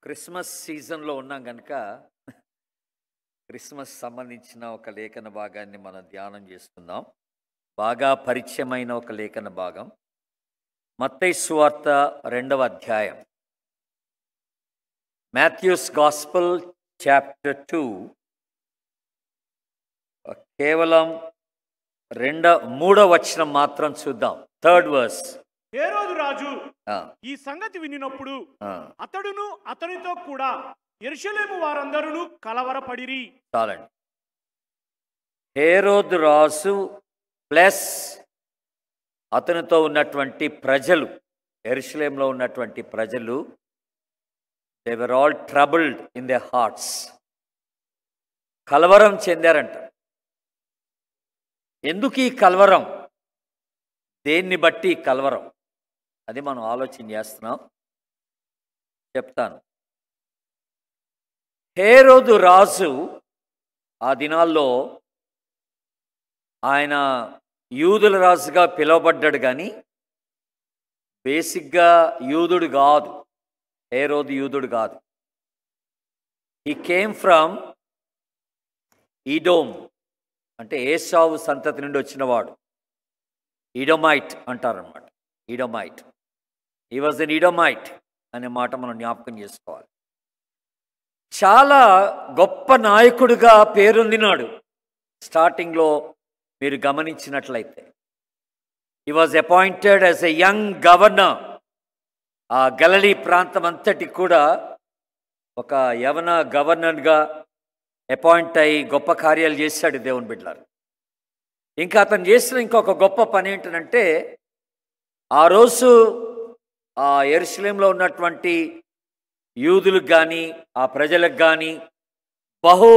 Christmas సీజన్లో ఉన్నాం కనుక క్రిస్మస్ సంబంధించిన ఒక లేఖన భాగాన్ని మనం ధ్యానం చేసుకుందాం బాగా పరిచయమైన ఒక లేఖన భాగం మత్తయి సువార్త రెండవ అధ్యాయం మాథ్యూస్ గాస్పల్ చాప్టర్ టూ కేవలం రెండ మూడో వచనం మాత్రం చూద్దాం థర్డ్ వర్స్ హేరోదు రాజు ఈ సంగతి వినినప్పుడు అతడును అతనితో కూడా ఎరుషలేము వారందరూ కలవరపడిరి చాలండి హేరోద్ రాజు ప్లస్ అతనితో ఉన్నటువంటి ప్రజలు ఎరుషలేంలో ఉన్నటువంటి ప్రజలు they were all troubled in the hearts కలవరం చెందారంట ఎందుకు ఈ కలవరం దేన్ని బట్టి ఈ కలవరం అది మనం ఆలోచన చేస్తున్నాం చెప్తాను హేరోదు రాజు ఆ దినాల్లో ఆయన యూదుల రాజుగా పిలువబడ్డాడు కానీ బేసిక్గా యూదుడు కాదు హేరోదు యూదుడు కాదు ఈ కేమ్ ఫ్రమ్ ఈడోమ్ అంటే ఏసావు సంతతి నుండి వచ్చినవాడు ఈడోమైట్ అంటారనమాట ఈడోమైట్ ఈ వాజ్ ఎన్ ఈడోమైట్ అనే మాట మనం జ్ఞాపకం చేసుకోవాలి చాలా గొప్ప నాయకుడిగా పేరొందినాడు స్టార్టింగ్లో మీరు గమనించినట్లయితే ఈ was appointed as a young governor ఆ గలలీ ప్రాంతం అంతటి కూడా ఒక యవన గవర్నర్గా అపాయింట్ అయ్యి గొప్ప కార్యాలు చేశాడు దేవుని బిడ్డలారు ఇంకా అతను చేసిన ఇంకొక గొప్ప పని ఏంటంటే ఆ రోజు ఆ ఎరుసలేంలో ఉన్నటువంటి యూదులకు కానీ ఆ ప్రజలకు కానీ బహు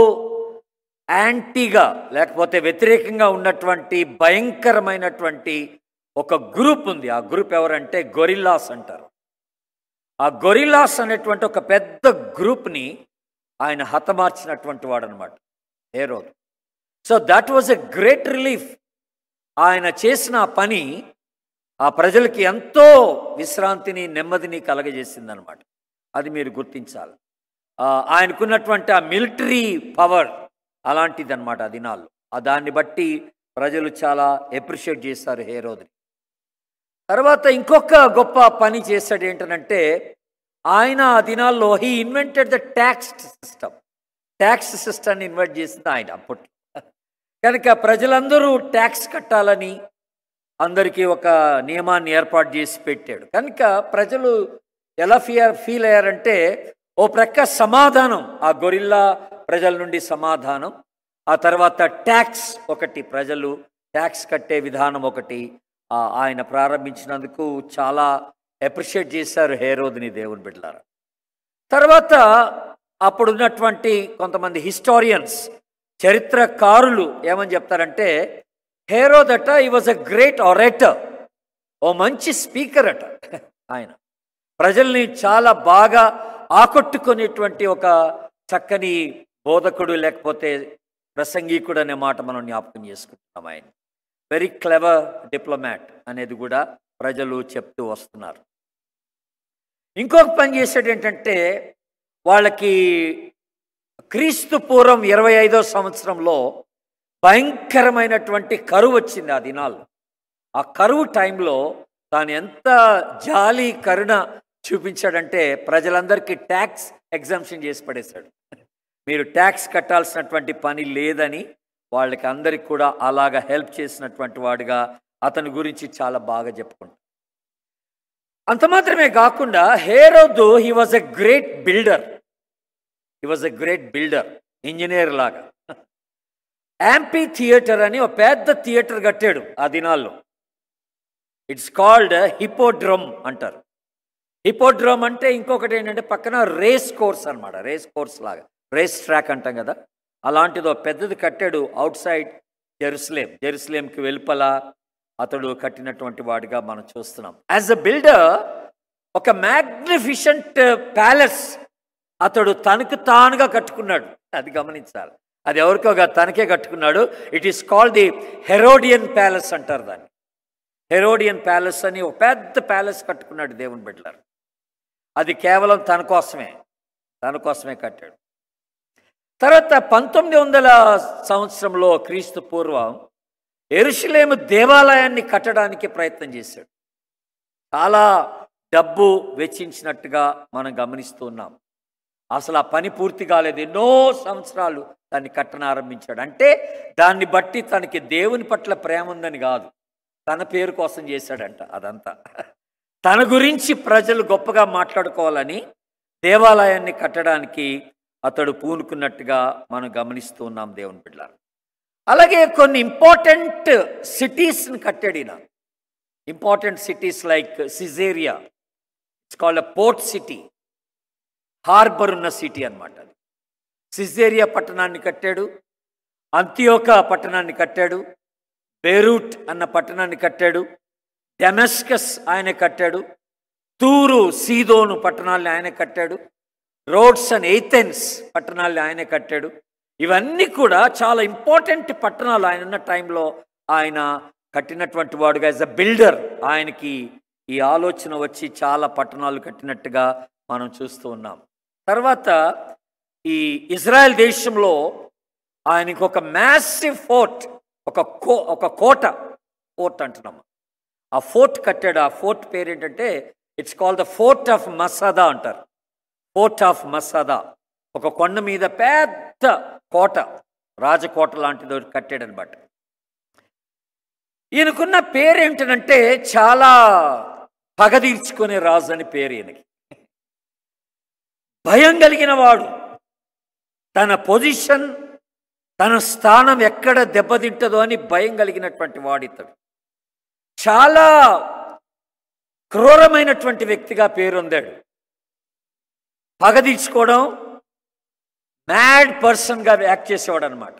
యాంటీగా లేకపోతే వ్యతిరేకంగా ఉన్నటువంటి భయంకరమైనటువంటి ఒక గ్రూప్ ఉంది ఆ గ్రూప్ ఎవరంటే గొరిల్లాస్ అంటారు ఆ గొరిల్లాస్ అనేటువంటి ఒక పెద్ద గ్రూప్ని ఆయన హతమార్చినటువంటి వాడు అనమాట హేరోదు so that was a great relief ఆయన చేసిన ఆ పని ఆ ప్రజలకి ఎంతో విశ్రాంతిని నెమ్మదిని కలగజేసిందనమాట అది మీరు గుర్తించాలి ఆ, ఆయనకున్నటువంటి ఆ మిలిటరీ పవర్ అలాంటిదన్నమాట ఆ దినాల్లో ఆ దాన్ని బట్టి ప్రజలు చాలా ఎప్రిషియేట్ చేశారు హేరోదిని తర్వాత ఇంకొక గొప్ప పని చేశాడు ఏంటనంటే ఆయన ఆ దినాల్లో he invented the tax system tax సిస్టమ్ని ఇన్వెంట్ చేసింది ఆయన అప్పట్లో కనుక ప్రజలందరూ ట్యాక్స్ కట్టాలని అందరికీ ఒక నియమాన్ని ఏర్పాటు చేసి పెట్టాడు కనుక ప్రజలు ఎలా ఫియర్ ఫీల్ అయ్యారంటే ఓ ప్రక్క సమాధానం ఆ గొరిల్లా ప్రజల నుండి సమాధానం ఆ తర్వాత ట్యాక్స్ ఒకటి ప్రజలు ట్యాక్స్ కట్టే విధానం ఒకటి ఆ, ఆయన ప్రారంభించినందుకు చాలా అప్రిషియేట్ చేశారు హేరోదిని దేవుని బిడ్డలారా తర్వాత అప్పుడున్నటువంటి కొంతమంది హిస్టారియన్స్ చరిత్రకారులు ఏమని చెప్తారంటే హేరోదట ఈ వాజ్ అ గ్రేట్ ఆరేటర్ ఓ మంచి స్పీకర్ అట ఆయన ప్రజల్ని చాలా బాగా ఆకట్టుకునేటువంటి ఒక చక్కని బోధకుడు లేకపోతే ప్రసంగికుడు అనే మాట మనం జ్ఞాపకం చేసుకుంటున్నాం ఆయన వెరీ క్లెవర్ డిప్లొమాట్ అనేది కూడా ప్రజలు చెప్తూ వస్తున్నారు ఇంకొక పని చేసాడు ఏంటంటే వాళ్ళకి క్రీస్తు పూర్వం ఇరవై ఐదో సంవత్సరంలో భయంకరమైనటువంటి కరువు వచ్చింది ఆ దినాల్లో ఆ కరువు టైంలో తాను ఎంత జాలి కరుణ చూపించాడంటే ప్రజలందరికీ ట్యాక్స్ ఎగ్జామ్షన్ చేసి పడేశాడు మీరు ట్యాక్స్ కట్టాల్సినటువంటి పని లేదని వాళ్ళకి అందరికి కూడా అలాగ హెల్ప్ చేసినటువంటి వాడుగా అతని గురించి చాలా బాగా చెప్పుకుంటాం అంత మాత్రమే కాకుండా హేరోదు he was a great builder he was a great builder engineer లాగా యాంపీ థియేటర్ అని ఒక పెద్ద థియేటర్ కట్టాడు ఆ దినాల్లో ఇట్స్ కాల్డ్ హిపోడ్రమ్ అంటారు హిపోడ్రమ్ అంటే ఇంకొకటి ఏంటంటే పక్కన రేస్ కోర్స్ అన్నమాట రేస్ కోర్స్ లాగా రేస్ ట్రాక్ అంటాం కదా అలాంటిది ఒక పెద్దది కట్టాడు అవుట్ సైడ్ జెరూసలేం జెరూసలేంకి వెలుపల అతడు కట్టినటువంటి వాడిగా మనం చూస్తున్నాం యాజ్ అ బిల్డర్ ఒక మ్యాగ్నిఫిషెంట్ ప్యాలెస్ అతడు తనకు తానుగా కట్టుకున్నాడు అది గమనించాలి అది ఎవరికో కాదు, తనకే కట్టుకున్నాడు it is called the Herodian palace అంటారు దాన్ని హెరోడియన్ ప్యాలెస్ అని ఒక పెద్ద ప్యాలెస్ కట్టుకున్నాడు దేవుని బిడ్డలారు అది కేవలం తన కోసమే తన కోసమే కట్టాడు తర్వాత పంతొమ్మిది వందల సంవత్సరంలో క్రీస్తు పూర్వం ఎరుషులేము దేవాలయాన్ని కట్టడానికి ప్రయత్నం చేశాడు చాలా డబ్బు వెచ్చించినట్టుగా మనం గమనిస్తూ ఉన్నాం అసలు ఆ పని పూర్తి కాలేదు ఎన్నో సంవత్సరాలు దాన్ని కట్టనారంభించాడు అంటే దాన్ని బట్టి తనకి దేవుని పట్ల ప్రేమ ఉందని కాదు తన పేరు కోసం చేశాడంట అదంతా తన గురించి ప్రజలు గొప్పగా మాట్లాడుకోవాలని దేవాలయాన్ని కట్టడానికి అతడు పూనుకున్నట్టుగా మనం గమనిస్తూ ఉన్నాం దేవుని బిడ్డ అలాగే కొన్ని ఇంపార్టెంట్ సిటీస్ని కట్టాడు ఈయన important cities like Caesarea it's called a port city harbour ఉన్న సిటీ అనమాట అది సిజేరియా పట్టణాన్ని కట్టాడు అంత్యోక పట్టణాన్ని కట్టాడు బేరూట్ అన్న పట్టణాన్ని కట్టాడు డెమస్కస్ ఆయన కట్టాడు తూరు సీదోను పట్టణాల్ని ఆయన కట్టాడు రోడ్స్ అండ్ ఎయిథెన్స్ పట్టణాల్ని ఆయన కట్టాడు ఇవన్నీ కూడా చాలా ఇంపార్టెంట్ పట్టణాలు ఆయన ఉన్న టైంలో ఆయన కట్టినటువంటి వాడుగా యాజ్ అ బిల్డర్ ఆయనకి ఈ ఆలోచన వచ్చి చాలా పట్టణాలు కట్టినట్టుగా మనం చూస్తూ ఉన్నాం తర్వాత ఈ ఇజ్రాయెల్ దేశంలో ఆయనకి ఒక మ్యాసివ్ ఫోర్ట్ ఒక కో ఒక కోట ఫోర్ట్ అంటున్నాం ఆ ఫోర్ట్ కట్టాడు ఆ ఫోర్ట్ పేరు ఏంటంటే it's call the fort of Masada అంటారు ఫోర్ట్ ఆఫ్ మసాదా ఒక కొండ మీద పెద్ద కోట రాజకోట లాంటిది ఒకటి కట్టాడు అనమాట ఈయనకున్న పేరు ఏంటంటే చాలా పగ తీర్చుకునే రాజు అని పేరు ఈయనకి భయం కలిగిన వాడు తన పొజిషన్ తన స్థానం ఎక్కడ దెబ్బతింటదో అని భయం కలిగినటువంటి వాడు ఇతడు చాలా క్రూరమైనటువంటి వ్యక్తిగా పేరొందాడు పగ తీర్చుకోవడం మ్యాడ్ పర్సన్గా యాక్ట్ చేసేవాడు అనమాట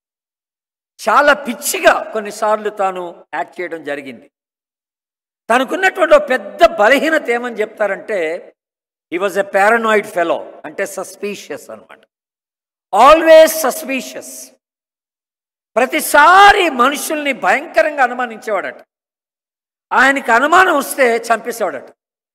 చాలా పిచ్చిగా కొన్నిసార్లు తాను యాక్ట్ చేయడం జరిగింది తనకున్నటువంటి ఒక పెద్ద బలహీనత ఏమని చెప్తారంటే ఈ వాజ్ ఎ పారనాయిడ్ ఫెలో అంటే సస్పీషియస్ అనమాట ఆల్వేస్ సస్పీషియస్ ప్రతిసారి మనుషుల్ని భయంకరంగా అనుమానించేవాడట ఆయనకి అనుమానం వస్తే చంపేసేవాడట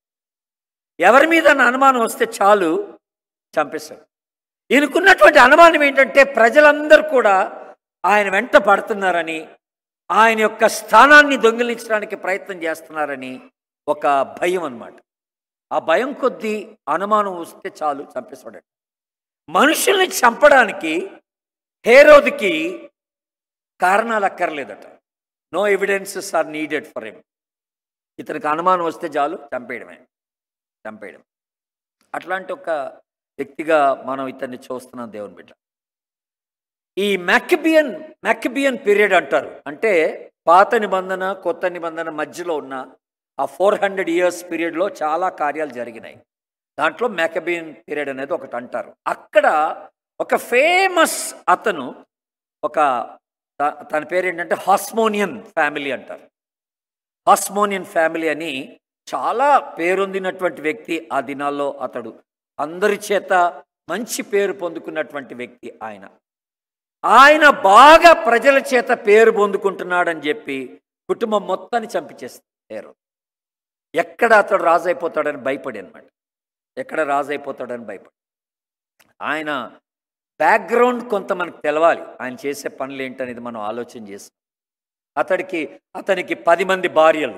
ఎవరి మీద అనుమానం వస్తే చాలు చంపేశాడు ఈయనకున్నటువంటి అనుమానం ఏంటంటే ప్రజలందరూ కూడా ఆయన వెంట పడుతున్నారని ఆయన యొక్క స్థానాన్ని దొంగిలించడానికి ప్రయత్నం చేస్తున్నారని ఒక భయం అన్నమాట ఆ భయం కొద్దీ అనుమానం వస్తే చాలు చంపేశాడట మనుషుల్ని చంపడానికి హేరోదికి కారణాలు అక్కర్లేదట no evidences are needed for him ఇతనికి అనుమానం వస్తే చాలు చంపేయడమే చంపేయడం అట్లాంటి ఒక వ్యక్తిగా మనం ఇతన్ని చూస్తున్నాం దేవుని బిడ్డ ఈ మ్యాక్బియన్ మ్యాక్బియన్ పీరియడ్ అంటారు అంటే పాత నిబంధన కొత్త నిబంధన మధ్యలో ఉన్న ఆ ఫోర్ హండ్రెడ్ ఇయర్స్ పీరియడ్లో చాలా కార్యాలు జరిగినాయి దాంట్లో మ్యాకబియన్ పీరియడ్ అనేది ఒకటి అంటారు అక్కడ ఒక ఫేమస్ అతను ఒక త- తన పేరు ఏంటంటే హాస్మోనియన్ ఫ్యామిలీ అంటారు హాస్మోనియన్ ఫ్యామిలీ అని చాలా పేరొందినటువంటి వ్యక్తి ఆ దినాల్లో అతడు అందరి చేత మంచి పేరు పొందుకున్నటువంటి వ్యక్తి ఆయన ఆయన బాగా ప్రజల చేత పేరు పొందుకుంటున్నాడని చెప్పి కుటుంబం మొత్తాన్ని చంపించేస్తారు పేరు ఎక్కడ అతడు రాజు అయిపోతాడని భయపడి అనమాట ఎక్కడ రాజు అయిపోతాడని భయపడి ఆయన బ్యాక్గ్రౌండ్ కొంత మనకు తెలవాలి ఆయన చేసే పనులు ఏంటనేది మనం ఆలోచన చేస్తాం అతడికి అతనికి పది మంది భార్యలు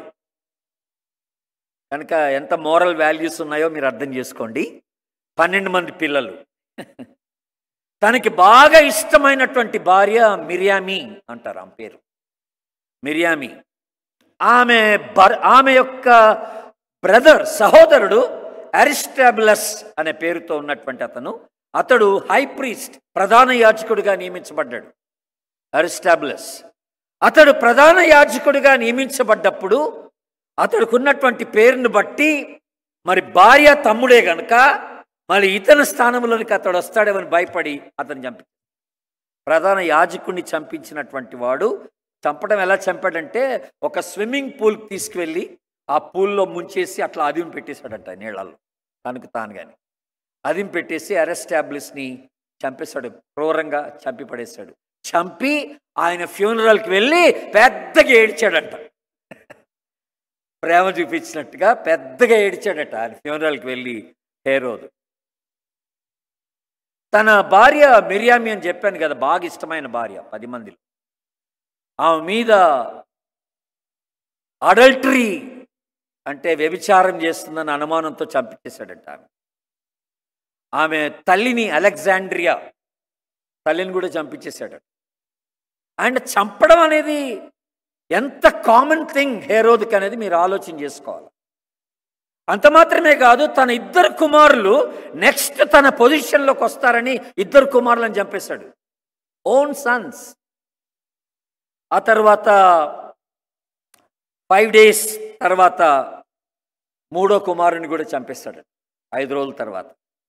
కనుక ఎంత మోరల్ వాల్యూస్ ఉన్నాయో మీరు అర్థం చేసుకోండి పన్నెండు మంది పిల్లలు తనకి బాగా ఇష్టమైనటువంటి భార్య మిరియామి అంటారు ఆమె పేరు మిరియామి ఆమె బర్ ఆమె యొక్క బ్రదర్ సహోదరుడు అరిస్టాబులస్ అనే పేరుతో ఉన్నటువంటి అతను అతడు హై ప్రీస్ట్ ప్రధాన యాజకుడిగా నియమించబడ్డాడు అరిస్టాబులస్ అతడు ప్రధాన యాజకుడిగా నియమించబడ్డప్పుడు అతడికి ఉన్నటువంటి పేరును బట్టి మరి భార్య తమ్ముడే గనుక మరి ఇతని స్థానంలోనికి అతడు వస్తాడేమని భయపడి అతను చంపి ప్రధాన యాజకుడిని చంపించినటువంటి వాడు చంపడం ఎలా చంపాడంటే ఒక స్విమ్మింగ్ పూల్కి తీసుకువెళ్ళి ఆ పూల్లో ముంచేసి అట్లా అదిం పెట్టేశాడంట నీళ్ళల్లో తనకు తాను కానీ అదిం పెట్టేసి అరెస్టాబ్లిష్ని చంపేశాడు క్రూరంగా చంపి పడేశాడు చంపి ఆయన ఫ్యూనరల్కి వెళ్ళి పెద్దగా ఏడ్చాడంట ప్రేమ చూపించినట్టుగా పెద్దగా ఏడ్చాడట ఆయన ఫ్యూనరల్కి వెళ్ళి హేరోదు తన భార్య మిరియామి అని చెప్పాను కదా బాగా ఇష్టమైన భార్య పది మందిలో ఆమె మీద అడల్టరీ అంటే వ్యభిచారం చేస్తుందని అనుమానంతో చంపించేశాడంట ఆమె ఆమె తల్లిని అలెగ్జాండ్రియా తల్లిని కూడా చంపించేశాడు అండ్ చంపడం అనేది ఎంత కామన్ థింగ్ హేరోదిక్ అనేది మీరు ఆలోచన చేసుకోవాలి అంత మాత్రమే కాదు తన ఇద్దరు కుమారులు నెక్స్ట్ తన పొజిషన్లోకి వస్తారని ఇద్దరు కుమారులను చంపేశాడు ఓన్ సన్స్ ఆ తర్వాత ఫైవ్ డేస్ తర్వాత మూడో కుమారుని కూడా చంపేస్తాడు ఐదు రోజుల తర్వాత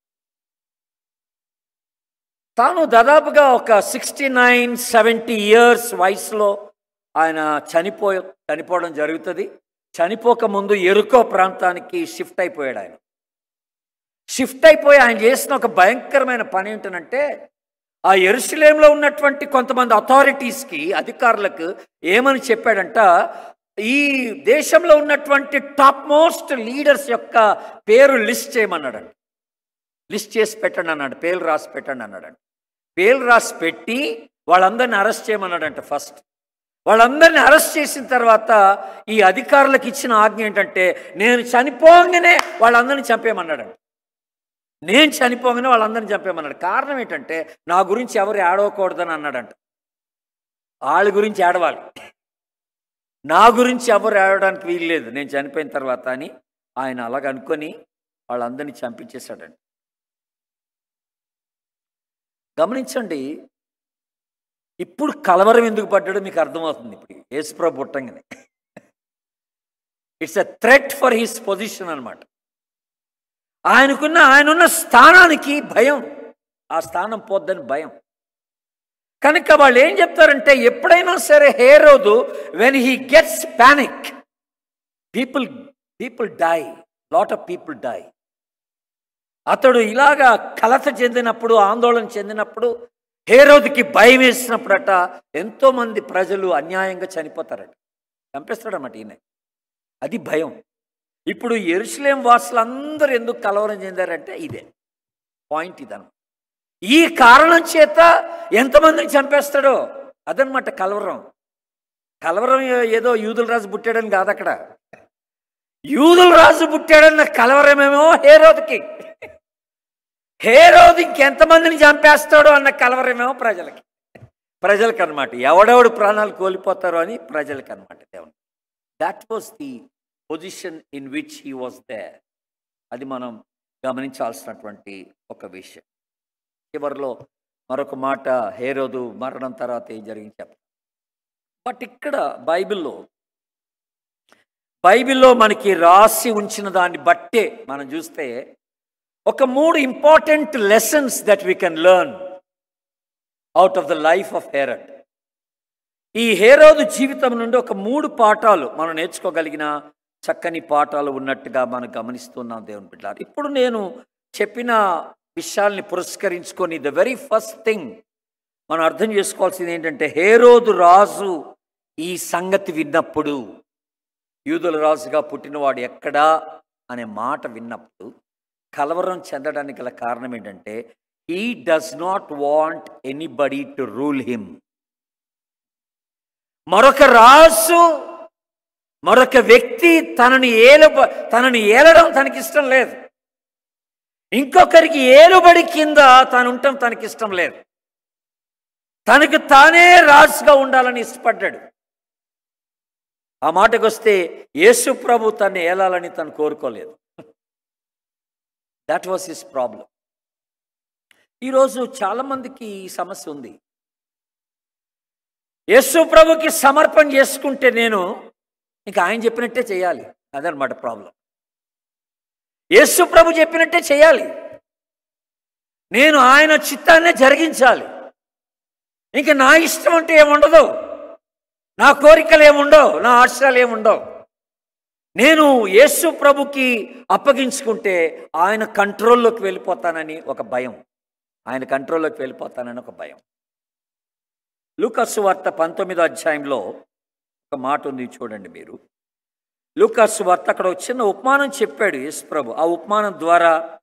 తాను దాదాపుగా ఒక సిక్స్టీ నైన్ సెవెంటీ ఇయర్స్ వయసులో ఆయన చనిపో చనిపోవడం జరుగుతుంది చనిపోక ముందు ఎరుకో ప్రాంతానికి షిఫ్ట్ అయిపోయాడు ఆయన షిఫ్ట్ అయిపోయి ఆయన చేసిన ఒక భయంకరమైన పని ఏంటంటే ఆ ఎరుసలేంలో ఉన్నటువంటి కొంతమంది అథారిటీస్కి అధికారులకు ఏమని చెప్పాడంట ఈ దేశంలో ఉన్నటువంటి టాప్ మోస్ట్ లీడర్స్ యొక్క పేరు లిస్ట్ చేయమన్నాడంట లిస్ట్ చేసి పెట్టండి అన్నాడు పేర్లు రాసి పెట్టండి అన్నాడంట పేర్లు రాసి పెట్టి వాళ్ళందరిని అరెస్ట్ చేయమన్నాడంట ఫస్ట్ వాళ్ళందరిని అరెస్ట్ చేసిన తర్వాత ఈ అధికారులకు ఇచ్చిన ఆజ్ఞ ఏంటంటే నేను చనిపోగానే వాళ్ళందరినీ చంపేయమన్నాడంట నేను చనిపోగానే వాళ్ళందరినీ చంపేయమన్నాడు కారణం ఏంటంటే నా గురించి ఎవరు ఏడవకూడదని అన్నాడంట వాళ్ళ గురించి ఏడవాలి నా గురించి ఎవరు ఏడవడానికి వీల్లేదు నేను చనిపోయిన తర్వాత అని ఆయన అలాగ అనుకొని వాళ్ళందరినీ చంపించేశాడంట గమనించండి ఇప్పుడు కలవరం ఎందుకు పడ్డాడో మీకు అర్థమవుతుంది ఇప్పుడు యేసుప్రభు పుట్టంగానే it's a threat for his position అనమాట ఆయనకున్న ఆయనున్న స్థానానికి భయం ఆ స్థానం పోద్దని భయం కనుక వాళ్ళు ఏం చెప్తారంటే ఎప్పుడైనా సరే హేరోదు when he gets panic people people die lot of people die అతడు ఇలాగా కలత చెందినప్పుడు ఆందోళన చెందినప్పుడు హేరోదికి భయం వేసినప్పుడట ఎంతోమంది ప్రజలు అన్యాయంగా చనిపోతారట చంపేస్తాడన్నమాట ఈయన అది భయం ఇప్పుడు ఎరుసలేం వాసులందరూ ఎందుకు కలవరం చెందారంటే ఇదే పాయింట్ ఇదన్నమాట ఈ కారణం చేత ఎంతమందిని చంపేస్తాడో అదనమాట కలవరం కలవరం ఏదో యూదుల రాజు పుట్టాడని కాదు అక్కడ యూదుల రాజు పుట్టాడన్న కలవరమేమో హేరోదికి హేరోది ఇంకెంతమందిని చంపేస్తాడో అన్న కలవరమేమో ప్రజలకి ప్రజలకి అనమాట ఎవడెవడు ప్రాణాలు కోల్పోతారో అని ప్రజలకి అనమాట దేవుని that was the position in which he was there అది మనం గమనించాల్సినటువంటి ఒక విషయం చివరిలో మరొక మాట హేరోదు మరణం తర్వాత ఏం జరిగింది చెప్తాం బట్ ఇక్కడ బైబిల్లో బైబిల్లో మనకి రాసి ఉంచిన దాన్ని బట్టే మనం చూస్తే ఒక మూడు important lessons that we can learn out of the life of Herod ఈ హేరోదు జీవితం నుండి ఒక మూడు పాఠాలు మనం నేర్చుకోగలిగిన చక్కని పాఠాలు ఉన్నట్టుగా మనం గమనిస్తున్నాం దేవుని బిడ్డారు ఇప్పుడు నేను చెప్పిన విషయాల్ని పురస్కరించుకొని ద వెరీ ఫస్ట్ థింగ్ మనం అర్థం చేసుకోవాల్సింది ఏంటంటే హేరోదు రాజు ఈ సంగతి విన్నప్పుడు యూదుల రాజుగా పుట్టినవాడు ఎక్కడా అనే మాట విన్నప్పుడు కలవరం చెందడానికి గల కారణం ఏంటంటే he does not want anybody to rule him మరొక రాజు మరొక వ్యక్తి తనని ఏల తనని ఏలడం తనకి ఇష్టం లేదు ఇంకొకరికి ఏలుబడి కింద తాను ఉండటం తనకి ఇష్టం లేదు తనకు తానే రాజుగా ఉండాలని ఇష్టపడ్డాడు ఆ మాటకు వస్తే యేసు ప్రభు తన్ని ఏలాలని తను కోరుకోలేదు దట్ వాస్ హిస్ ప్రాబ్లం ఈరోజు చాలామందికి ఈ సమస్య ఉంది యేసు ప్రభుకి సమర్పణ చేసుకుంటే నేను ఇంకా ఆయన చెప్పినట్టే చేయాలి అదనమాట ప్రాబ్లం యేసు ప్రభు చెప్పినట్టే చేయాలి నేను ఆయన చిత్తాన్నే జరిగించాలి ఇంకా నా ఇష్టం అంటే ఏముండదు నా కోరికలు ఏముండవు నా ఆశయాలు ఏముండవు నేను యేసు ప్రభుకి అప్పగించుకుంటే ఆయన కంట్రోల్లోకి వెళ్ళిపోతానని ఒక భయం ఆయన కంట్రోల్లోకి వెళ్ళిపోతానని ఒక భయం లూకస్సు వార్త పంతొమ్మిదో అధ్యాయంలో ఒక మాట ఉంది చూడండి మీరు లూకస్సు వార్త అక్కడ ఒక చిన్న ఉపమానం చెప్పాడు యేసు ప్రభు ఆ ఉపమానం ద్వారా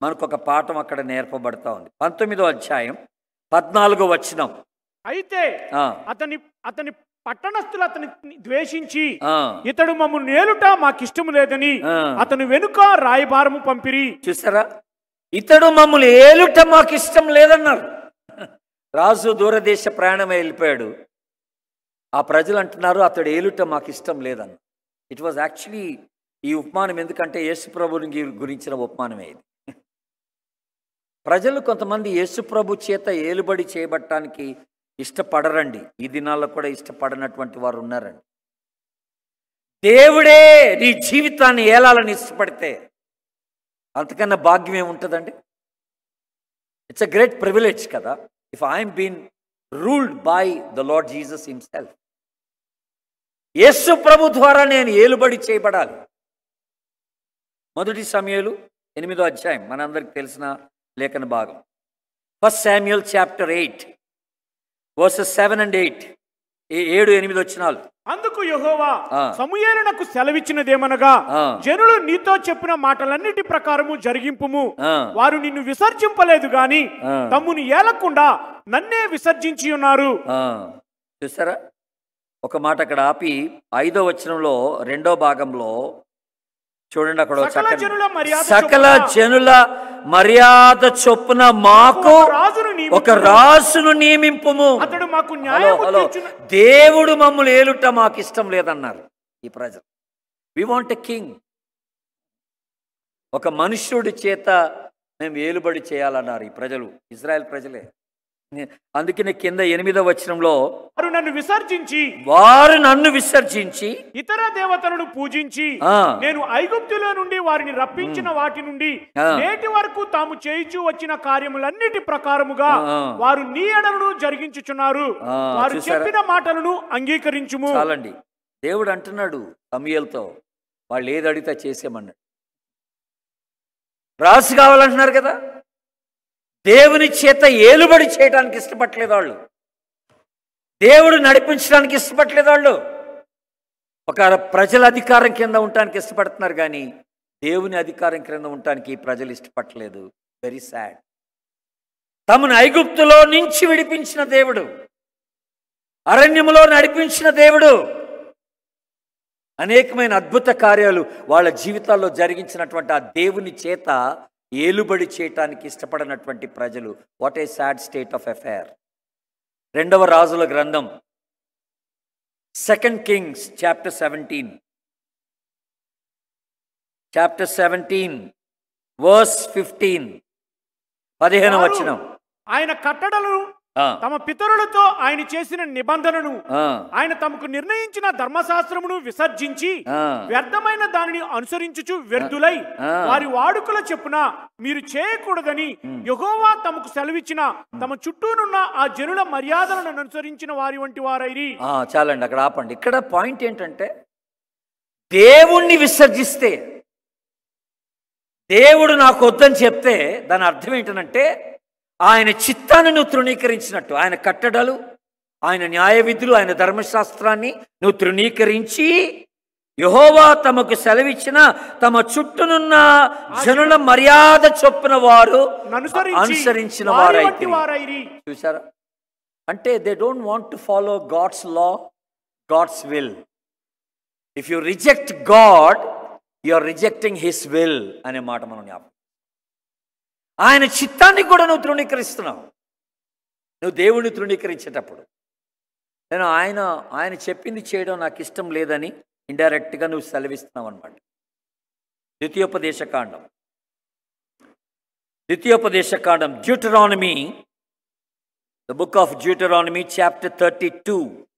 మనకు ఒక పాఠం అక్కడ నేర్పబడతా ఉంది పంతొమ్మిదో అధ్యాయం పద్నాలుగో వచనం అయితే ఆ, అతని అతని పట్టణస్థులు అతని ద్వేషించి ఆ, ఇతడు మమ్ము నేలుట మాకిష్టము లేదని ఆ. అతను వెనుక రాయబారము పంపిరి చూసారా ఇతడు మమ్మల్ని ఏలుట మాకు ఇష్టం లేదన్నారు రాజు దూరదేశ ప్రయాణం వెళ్ళిపోయాడు ఆ ప్రజలు అంటున్నారు అతడు ఏలుట మాకు ఇష్టం లేదన్న ఇట్ వాజ్ యాక్చువల్లీ ఈ ఉపమానం ఎందుకంటే యేసు ప్రభుని గి- గురించిన ఉపమానమే ఇది ప్రజలు కొంతమంది యేసు ప్రభు చేత ఏలుబడి చేయబట్టడానికి ఇష్టపడరండి ఈ దినాల్లో కూడా ఇష్టపడనటువంటి వారు ఉన్నారండి దేవుడే నీ జీవితాన్ని ఏలాలని ఇష్టపడితే అంతకన్నా భాగ్యం ఏముంటుందండి ఇట్స్ అ గ్రేట్ ప్రివిలేజ్ కదా if I'm been ruled by the Lord Jesus himself యేసు ప్రభు ద్వారా నేను ఏలుబడి చేయబడాలి మొదటి సమయాలు ఎనిమిదో అధ్యాయం మనందరికి తెలిసిన లేఖన భాగం first Samuel chapter eight verses seven and eight ఏడు ఎనిమిది వచ్చినాలు అందుకు యెహోవా ఆ. సమూయేలునకు సెలవిచ్చినదేమనగా ఆ. జనులు నీతో చెప్పిన మాటలన్నిటి ప్రకారము జరిగింపుము ఆ. వారు నిన్ను విసర్జింపలేదు గాని ఆ. తమ్ముని ఏలకుండా నన్నే విసర్జించి ఉన్నారు ఆ, చూసారా ఒక మాట అక్కడ ఆపి ఐదో వచనంలో రెండో భాగంలో చూడండి అక్కడ ఒక సకల చక్కని- జనుల మర్యాద సకల చొప్పున జనుల మర్యాద చొప్పున మాకు ఒక రాజును నియమించుము. ఒక రాసును నియమింపుము అతడు మాకు హలో న్యాయము హలో తీర్చును దేవుడు మమ్మల్ని ఏలుట మాకు ఇష్టం లేదన్నారు ఈ ప్రజలు వి వాంట్ ఎ కింగ్ ఒక మనుష్యుడి చేత మేము ఏలుబడి చేయాలన్నారు ఈ ప్రజలు ఇజ్రాయెల్ ప్రజలే నే- అందుకనే కింద ఎనిమిదో వచనంలో వారు నన్ను విసర్జించి వారు నన్ను విసర్జించి ఇతర దేవతలను పూజించి ఆ. నేను ఐగుప్తులో నుండి వారిని రప్పించిన వాటి నుండి ఆ. నేటి వరకు తాము చేయించు వచ్చిన కార్యములన్నిటి ప్రకారముగా ఆ. వారు నీ ఎడలను జరిగించుచున్నారు ఆ, వారు చూసారా? చెప్పిన మాటలను అంగీకరించుము చాలండి దేవుడు అంటున్నాడు సమయలతో వాళ్ళు ఏది అడిగితే చేసేమన్నాడు రాసు కావాలంటున్నారు కదా దేవుని చేత ఏలుబడి చేయడానికి ఇష్టపడలేదు వాళ్ళు దేవుడు నడిపించడానికి ఇష్టపడలేదు వాళ్ళు ఒక ప్రజల అధికారం కింద ఉండటానికి ఇష్టపడుతున్నారు కానీ దేవుని అధికారం కింద ఉండటానికి ఈ ప్రజలు ఇష్టపడలేదు వెరీ సాడ్ తమను ఐగుప్తులో నుంచి విడిపించిన దేవుడు అరణ్యములో నడిపించిన దేవుడు అనేకమైన అద్భుత కార్యాలు వాళ్ళ జీవితాల్లో జరిగించినటువంటి ఆ దేవుని చేత ఏలుబడి చేయటానికి ఇష్టపడినటువంటి ప్రజలు what a sad state of affair రెండవ రాజుల గ్రంథం second Kings chapter seventeen chapter seventeen verse fifteen పదిహేను వారు వచనం ఆయన కట్టడలను ఆ, తమ పితరులతో ఆయన చేసిన నిబంధనను ఆ, ఆయన తమకు నిర్ణయించిన ధర్మశాస్త్రమును విసర్జించి ఆ. వ్యర్థమైన దానిని అనుసరించుచు వ్యర్థులై ఆ. వారి వాడుకల చెప్పున మీరు చేయకూడదని యెహోవా తమకు సెలవిచ్చిన తమ చుట్టూనున్న ఆ జనుల మర్యాదలను అనుసరించిన వారి వంటి వారైరి ఆ, చాలండి అక్కడ ఆపండి ఇక్కడ పాయింట్ ఏంటంటే దేవుణ్ణి విసర్జిస్తే దేవుడు నాకు వద్దని చెప్తే దాని అర్థం ఏంటంటే ఆయన చిత్తాన్ని నువ్వు తృణీకరించినట్టు ఆయన కట్టడలు ఆయన న్యాయ విధులు ఆయన ధర్మశాస్త్రాన్ని నువ్వు తృణీకరించి యహోవా తమకు సెలవిచ్చిన తమ చుట్టూనున్న జనుల మర్యాద చొప్పున వారు అనుసరించి అనుసరించిన వారి వారైతే వంటి వారైరి చూసారా అంటే they don't want to follow God's law God's will if you reject God you are rejecting his will అనే మాట మనం జ్ఞాపకం ఆయన చిత్తాన్ని కూడా నువ్వు తృణీకరిస్తున్నావు నువ్వు దేవుణ్ణి తృణీకరించేటప్పుడు నేను ఆయన ఆయన చెప్పింది చేయడం నాకు ఇష్టం లేదని ఇండైరెక్ట్గా నువ్వు సెలవిస్తున్నావు అనమాట ద్వితీయోపదేశ కాండం ద్వితీయోపదేశ కాండం Deuteronomy The book of Deuteronomy, chapter 32.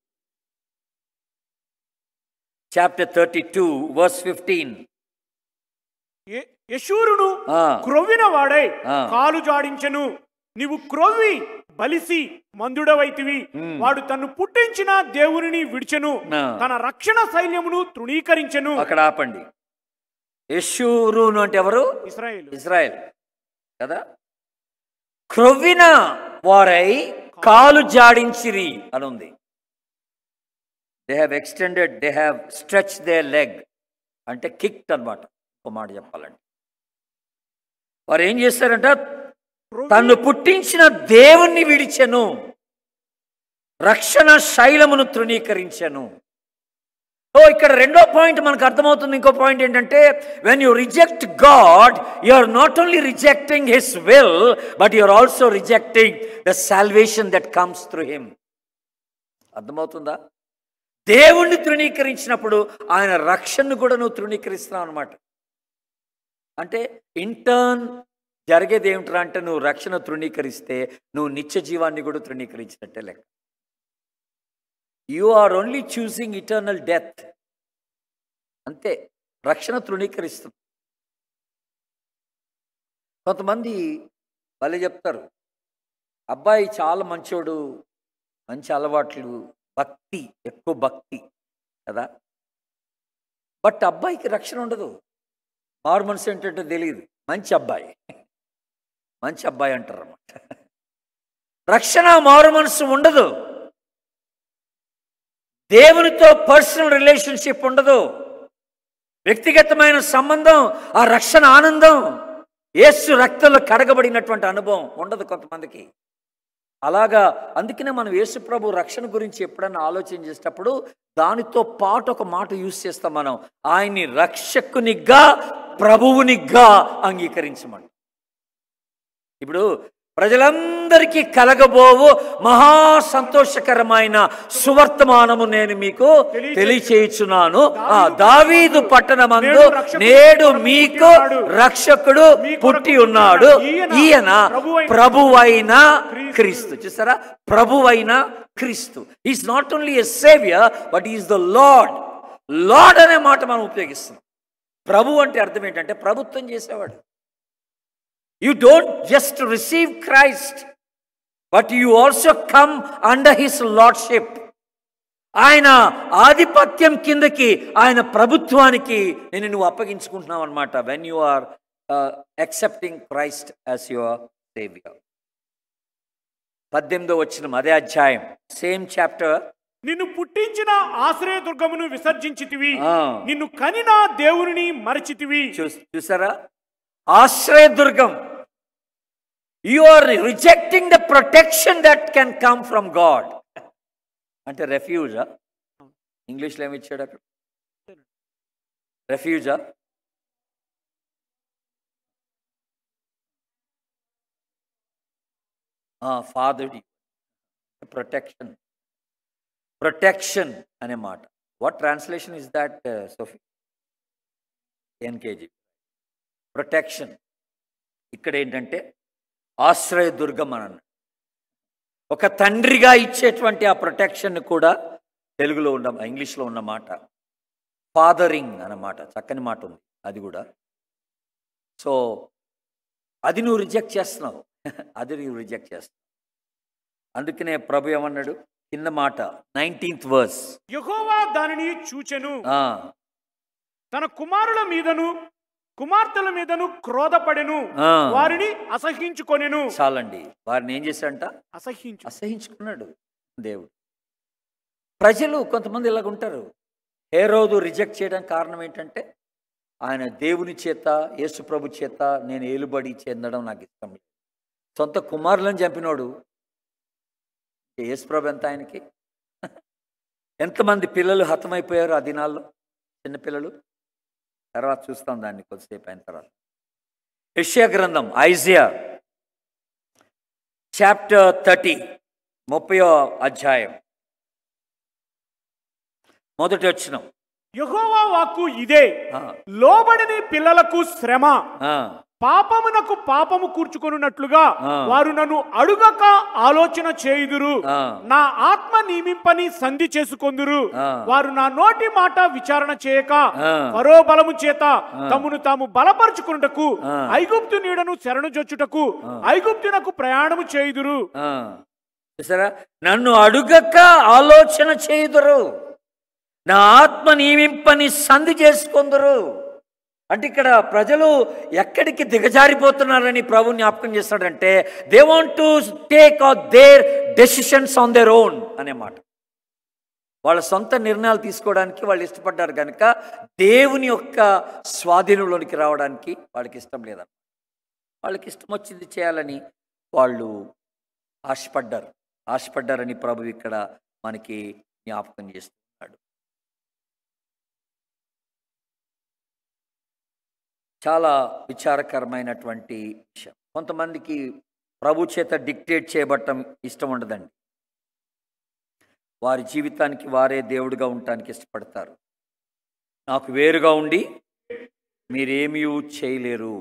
Chapter 32, verse 15. యె- యెషూరును ఆ. క్రొవ్విన వాడై ఆ. కాలు జాడించెను నీవు క్రొవ్వి బలిసి మందుడవైతివి వాడు తన్ను పుట్టించిన దేవునిని విడిచెను ఆ. తన రక్షణ సైన్యమును తృణీకరించెను అక్కడ ఆపండి యశూరును అంటే ఎవరు ఇస్రాయేల్ ఇజ్రాయెల్ కదా క్రొవ్విన వారై కాలు జాడించిరి అని ఉంది they have extended they have stretch they leg అంటే కిక్డ్ అనమాట ఒక మాట చెప్పాలంటే వారు ఏం చేశారంట తన్ను పుట్టించిన దేవుణ్ణి విడిచెను రక్షణ శైలమును తృణీకరించెను ఓ ఇక్కడ రెండో పాయింట్ మనకు అర్థమవుతుంది ఇంకో పాయింట్ ఏంటంటే when you reject God you are not only rejecting his will but you are also rejecting the salvation that comes through him అర్థమవుతుందా దేవుణ్ణి తృణీకరించినప్పుడు ఆయన రక్షణను కూడా నువ్వు తృణీకరిస్తున్నావు అనమాట అంటే ఇంటర్న్ జరిగేది ఏమిట్రా అంటే నువ్వు రక్షణ తృణీకరిస్తే నువ్వు నిత్య జీవాన్ని కూడా తృణీకరించినట్టే లెక్క you are only choosing eternal death అంతే రక్షణ తృణీకరిస్తుంది కొంతమంది వాళ్ళు చెప్తారు అబ్బాయి చాలా మంచోడు మంచి అలవాట్లు భక్తి ఎక్కువ భక్తి కదా బట్ అబ్బాయికి రక్షణ ఉండదు మారు మనసు ఏంటంటే తెలియదు మంచి అబ్బాయి మంచి అబ్బాయి అంటారు అన్నమాట రక్షణ మారు మనసు ఉండదు దేవునితో పర్సనల్ రిలేషన్షిప్ ఉండదు వ్యక్తిగతమైన సంబంధం ఆ రక్షణ ఆనందం యేసు రక్తంలో కడగబడినటువంటి అనుభవం ఉండదు కొంతమందికి అలాగా అందుకనే మనం యేసు ప్రభు రక్షణ గురించి ఎప్పుడన్నా ఆలోచన చేసేటప్పుడు దానితో పాటు ఒక మాట యూజ్ చేస్తాం మనం ఆయన్ని రక్షకునిగా ప్రభువునిగా అంగీకరించమని ఇప్పుడు ప్రజలందరికీ కలగబోవు మహా సంతోషకరమైన సువర్తమానము నేను మీకు తెలియచేయుచున్నాను ఆ దావీదు పట్టణమందు నేడు మీకు రక్షకుడు పుట్టి ఉన్నాడు ఈయన ప్రభువైన క్రీస్తు చూసారా ప్రభువైన క్రీస్తు is not only a saviour but is the Lord Lord అనే మాట మనం ఉపయోగిస్తున్నాం ప్రభు అంటే అర్థం ఏంటంటే ప్రభుత్వం చేసేవాడు you don't just receive Christ but you also come under his lordship ఆయన ఆధిపత్యం కిందకి ఆయన ప్రభుత్వానికి నేను నువ్వు అప్పగించుకుంటున్నావు అనమాట when you are accepting Christ as your saviour పద్దెనిమిదో వచ్చిన అదే అధ్యాయం సేమ్ చాప్టర్ నిన్ను పుట్టించిన ఆశ్రయ దుర్గమును విసర్జించితివి ఆ. నిన్ను కనిన దేవుని మరచితివి చూ చూసారా ఆశ్రయదుర్గం you are rejecting the protection that can come from God అంటే రెఫ్యూజా ఇంగ్లీష్లో ఏమి ఇచ్చాడు అక్కడ రెఫ్యూజా ఫాదర్ ప్రొటెక్షన్ ప్రొటెక్షన్ అనే మాట వాట్ ట్రాన్స్లేషన్ ఇస్ దాట్ సోఫీ ఎన్కేజీ ప్రొటెక్షన్ ఇక్కడ ఏంటంటే ఆశ్రయ దుర్గం అని అన్నాడు ఒక తండ్రిగా ఇచ్చేటువంటి ఆ ప్రొటెక్షన్ కూడా తెలుగులో ఉన్న ఇంగ్లీష్లో ఉన్న మాట ఫాదరింగ్ అన్నమాట చక్కని మాట ఉంది అది కూడా సో అది నువ్వు రిజెక్ట్ చేస్తున్నావు అది నువ్వు రిజెక్ట్ చేస్తున్నావు అందుకనే ప్రభు ఏమన్నాడు కింద మాట నైన్టీన్త్ వర్స్ యెహోవా దానిని చూచెను తన కుమారుల మీదను కుమార్తెల మీదను క్రోధపడెను ఆ. వారిని అసహించుకొనెను చాలండి వారిని ఏం చేశాడంట అసహించు అసహించుకున్నాడు దేవుడు ప్రజలు కొంతమంది ఇలాగ ఉంటారు ఏ రోజు రిజెక్ట్ చేయడానికి కారణం ఏంటంటే ఆయన దేవుని చేత యేసు ప్రభు చేత నేను ఏలుబడి చెందడం నాకు ఇష్టం లేదు సొంత కుమారులను చంపినోడు యేసు ప్రభు ఎంత ఆయనకి ఎంతమంది పిల్లలు హతమైపోయారు ఆ దినాల్లో చిన్నపిల్లలు తర్వాత చూస్తాం దాన్ని కొద్దిసేపు అయిన తర్వాత యెషయా గ్రంథం ఐజియా చాప్టర్ థర్టీ ముప్పయో అధ్యాయం మొదటి వచ్చిన యెహోవా వాక్కు ఇదే లోబడిని పిల్లలకు శ్రమ పాపమునకు పాపము కూర్చుకొనున్నట్లుగా ఆ. వారు నన్ను అడుగక ఆలోచన చేయుదురు ఆ. నా ఆత్మ నియమింపని సంధి చేసుకొందురు ఆ. వారు నా నోటి మాట విచారణ చేయక ఆ. పరో బలము చేత తమను తాము బలపరుచుకున్నటకు ఆ. ఐగుప్తు నీడను శరణుజొచ్చుటకు ఐగుప్తునకు ప్రయాణము చేయుదురు చూసారా నన్ను అడుగక ఆలోచన చేయుదురు నా ఆత్మ నియమింపని సంధి చేసుకుందరు అంటే ఇక్కడ ప్రజలు ఎక్కడికి దిగజారిపోతున్నారని ప్రభు జ్ఞాపకం చేస్తాడంటే they want to take off their decisions on their own అనే మాట వాళ్ళ సొంత నిర్ణయాలు తీసుకోవడానికి వాళ్ళు ఇష్టపడ్డారు కనుక దేవుని యొక్క స్వాధీనంలోనికి రావడానికి వాళ్ళకి ఇష్టం లేదన్న వాళ్ళకి ఇష్టం వచ్చింది చేయాలని వాళ్ళు ఆశపడ్డారు ఆశపడ్డారని ప్రభు ఇక్కడ మనకి జ్ఞాపకం చేస్తున్నాడు చాలా విచారకరమైనటువంటి విషయం కొంతమందికి ప్రభు చేత డిక్టేట్ చేయబట్టం ఇష్టం ఉండదండి వారి జీవితానికి వారే దేవుడిగా ఉండటానికి ఇష్టపడతారు నాకు వేరుగా ఉండి మీరేమీ చేయలేరు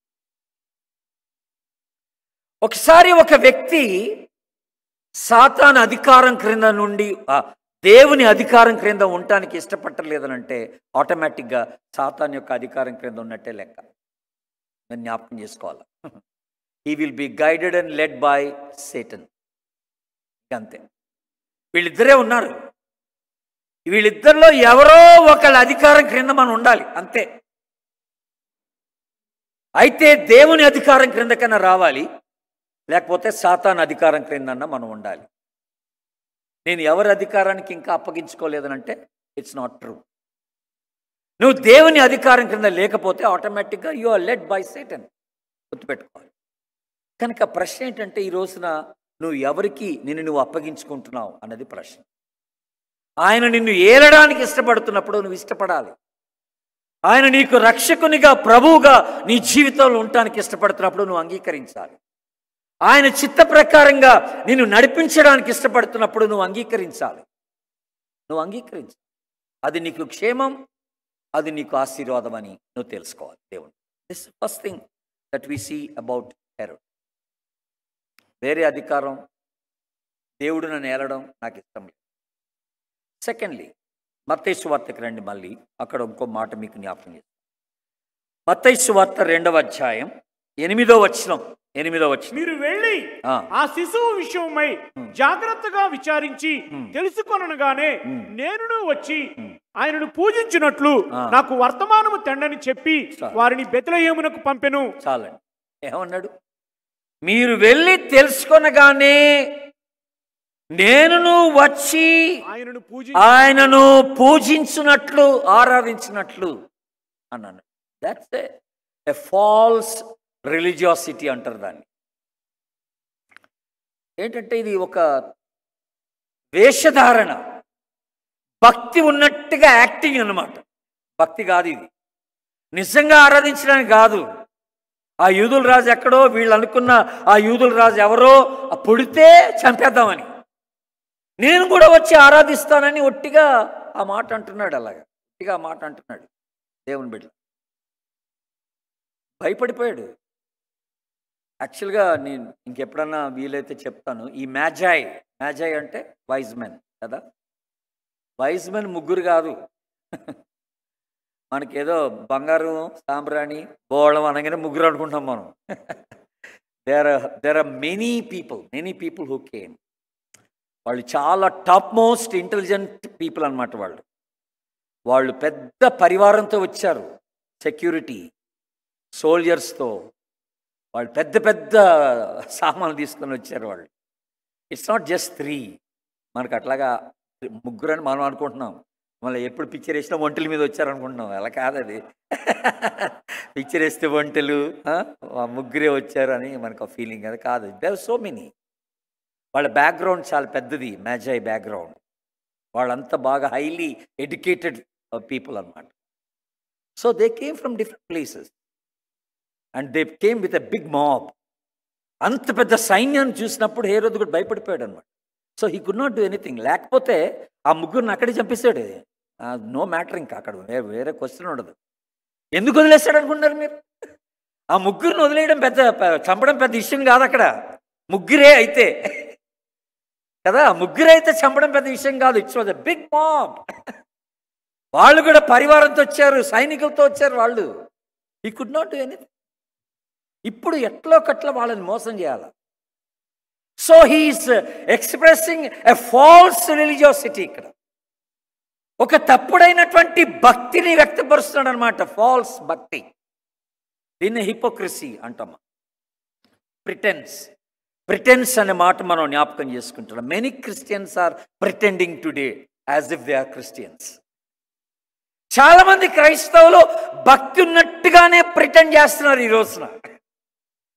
ఒకసారి ఒక వ్యక్తి సాతాన్ అధికారం క్రింద నుండి ఆ, దేవుని అధికారం క్రింద ఉండటానికి ఇష్టపట్టలేదనంటే ఆటోమేటిక్గా సాతాన్ యొక్క అధికారం క్రింద ఉన్నట్టే లెక్క నేను జ్ఞాపకం చేసుకోవాలి he will be guided and led by Satan అంతే వీళ్ళిద్దరే ఉన్నారు వీళ్ళిద్దరిలో ఎవరో ఒకళ్ళ అధికారం క్రింద మనం ఉండాలి అంతే అయితే దేవుని అధికారం క్రింద కన్నా రావాలి లేకపోతే సాతాన్ అధికారం క్రిందన్నా మనం ఉండాలి నేను ఎవరి అధికారానికి ఇంకా అప్పగించుకోలేదనంటే ఇట్స్ నాట్ ట్రూ నువ్వు దేవుని అధికారం క్రింద లేకపోతే ఆటోమేటిక్గా you are led by Satan గుర్తుపెట్టుకోవాలి కనుక ప్రశ్న ఏంటంటే ఈ రోజున నువ్వు ఎవరికి నిన్ను నువ్వు అప్పగించుకుంటున్నావు అన్నది ప్రశ్న ఆయన నిన్ను ఏలడానికి ఇష్టపడుతున్నప్పుడు నువ్వు ఇష్టపడాలి ఆయన నీకు రక్షకునిగా ప్రభువుగా నీ జీవితంలో ఉండటానికి ఇష్టపడుతున్నప్పుడు నువ్వు అంగీకరించాలి ఆయన చిత్త ప్రకారంగా నిన్ను నడిపించడానికి ఇష్టపడుతున్నప్పుడు నువ్వు అంగీకరించాలి నువ్వు అంగీకరించాలి అది నీకు క్షేమం అది నీకు ఆశీర్వాదం అని నువ్వు తెలుసుకోవాలి దేవుడు this first thing that we see about Herod వేరే అధికారం దేవుడు నన్ను ఏలడం నాకు ఇష్టం లేదు సెకండ్లీ మత్తైసు వార్తకి రండి మళ్ళీ అక్కడ ఇంకో మాట మీకు జ్ఞాపకం చేస్తాను మత్తైసు వార్త రెండవ అధ్యాయం ఎనిమిదో వచనం ఎనిమిదో వచనం మీరు వెళ్ళి ఆ. ఆ శిశువు విషయమై జాగ్రత్తగా విచారించి తెలుసుకొనగానే నేనును వచ్చి ఆయనను పూజించినట్లు ఆ. నాకు వర్తమానము తెండని చెప్పి చాలు. వారిని బెతలహేమునకు పంపెను చాలండి ఏమన్నాడు మీరు వెళ్ళి తెలుసుకొనగానే నేనును వచ్చి ఆయనను పూజి ఆయనను పూజించున్నట్లు ఆరాధించినట్లు అన్నాను దాట్స్ ఎ ఫాల్స్ రిలీజియాసిటీ అంటారు దాన్ని ఏంటంటే ఇది ఒక వేషధారణ భక్తి ఉన్నట్టుగా యాక్టింగ్ అన్నమాట భక్తి కాదు ఇది నిజంగా ఆరాధించడానికి కాదు ఆ యూదుల రాజు ఎక్కడో వీళ్ళు అనుకున్న ఆ యూదుల రాజు ఎవరో ఆ పుడితే చంపేద్దామని నేను కూడా వచ్చి ఆరాధిస్తానని ఒట్టిగా ఆ మాట అంటున్నాడు అలాగా ఒట్టిగా ఆ మాట అంటున్నాడు దేవుని బిడ్డ భయపడిపోయాడు యాక్చువల్గా నేను ఇంకెప్పుడన్నా వీలైతే చెప్తాను ఈ మ్యాజాయ్ మ్యాజాయ్ అంటే వైజ్ మెన్ కదా వైజ్ మెన్ ముగ్గురు కాదు మనకేదో బంగారం సాంబ్రాణి బోళం అనగానే ముగ్గురు అనుకుంటాం మనం there there are many people many people who came వాళ్ళు చాలా టాప్ మోస్ట్ ఇంటెలిజెంట్ పీపుల్ అన్నమాట వాళ్ళు వాళ్ళు పెద్ద పరివారంతో వచ్చారు సెక్యూరిటీ సోల్జర్స్తో వాళ్ళు పెద్ద పెద్ద సామాన్లు తీసుకొని వచ్చారు వాళ్ళు ఇట్స్ నాట్ జస్ట్ త్రీ మనకు అట్లాగా ముగ్గురు అని మనం అనుకుంటున్నాం మళ్ళీ ఎప్పుడు పిక్చర్ వేసినా ఒంటెల మీద వచ్చారనుకుంటున్నాం అలా కాదు అది పిక్చర్ వేస్తే ఒంటెలు ఆ, ఆ ముగ్గురే వచ్చారు అని మనకు ఆ ఫీలింగ్ అది కాదు దేర్ సో మెనీ వాళ్ళ బ్యాక్గ్రౌండ్ చాలా పెద్దది మ్యాజాయ్ బ్యాక్గ్రౌండ్ వాళ్ళంతా బాగా హైలీ ఎడ్యుకేటెడ్ పీపుల్ అన్నమాట so they came from different places and they came with a big mob అంత పెద్ద సైన్యాన్ని చూసినప్పుడు హే రోజు కూడా భయపడిపోయాడు అనమాట so he could not do anything లేకపోతే ఆ ముగ్గురిని అక్కడే చంపేశాడు నో మ్యాటర్ ఇంకా అక్కడ వే- వేరే క్వశ్చన్ ఉండదు ఎందుకు వదిలేస్తాడు అనుకుంటున్నారు మీరు ఆ ముగ్గురిని వదిలేయడం పెద్ద పె- చంపడం పెద్ద విషయం కాదు అక్కడ ముగ్గురే అయితే కదా ముగ్గురే అయితే చంపడం పెద్ద విషయం కాదు ఇట్స్ వాజ్ బిగ్ మాబ్ వాళ్ళు కూడా పరివారంతో వచ్చారు సైనికులతో వచ్చారు వాళ్ళు ఈ కుడ్ నాట్ డూ ఎనీథింగ్ ఇప్పుడు ఎట్లో కట్ల వాళ్ళని మోసం చేయాలి so he's expressing a false religiosity ఇక్కడ ఒక తప్పుడైనటువంటి భక్తిని వ్యక్తపరుస్తున్నాడు అనమాట ఫాల్స్ భక్తి దీన్ని హిపోక్రసీ అంటామా ప్రిటెన్స్ ప్రిటెన్స్ అనే మాట మనం జ్ఞాపకం చేసుకుంటున్నాం many Christians are pretending today as if they are Christians చాలా మంది క్రైస్తవులు భక్తి ఉన్నట్టుగానే ప్రిటెండ్ చేస్తున్నారు ఈ రోజున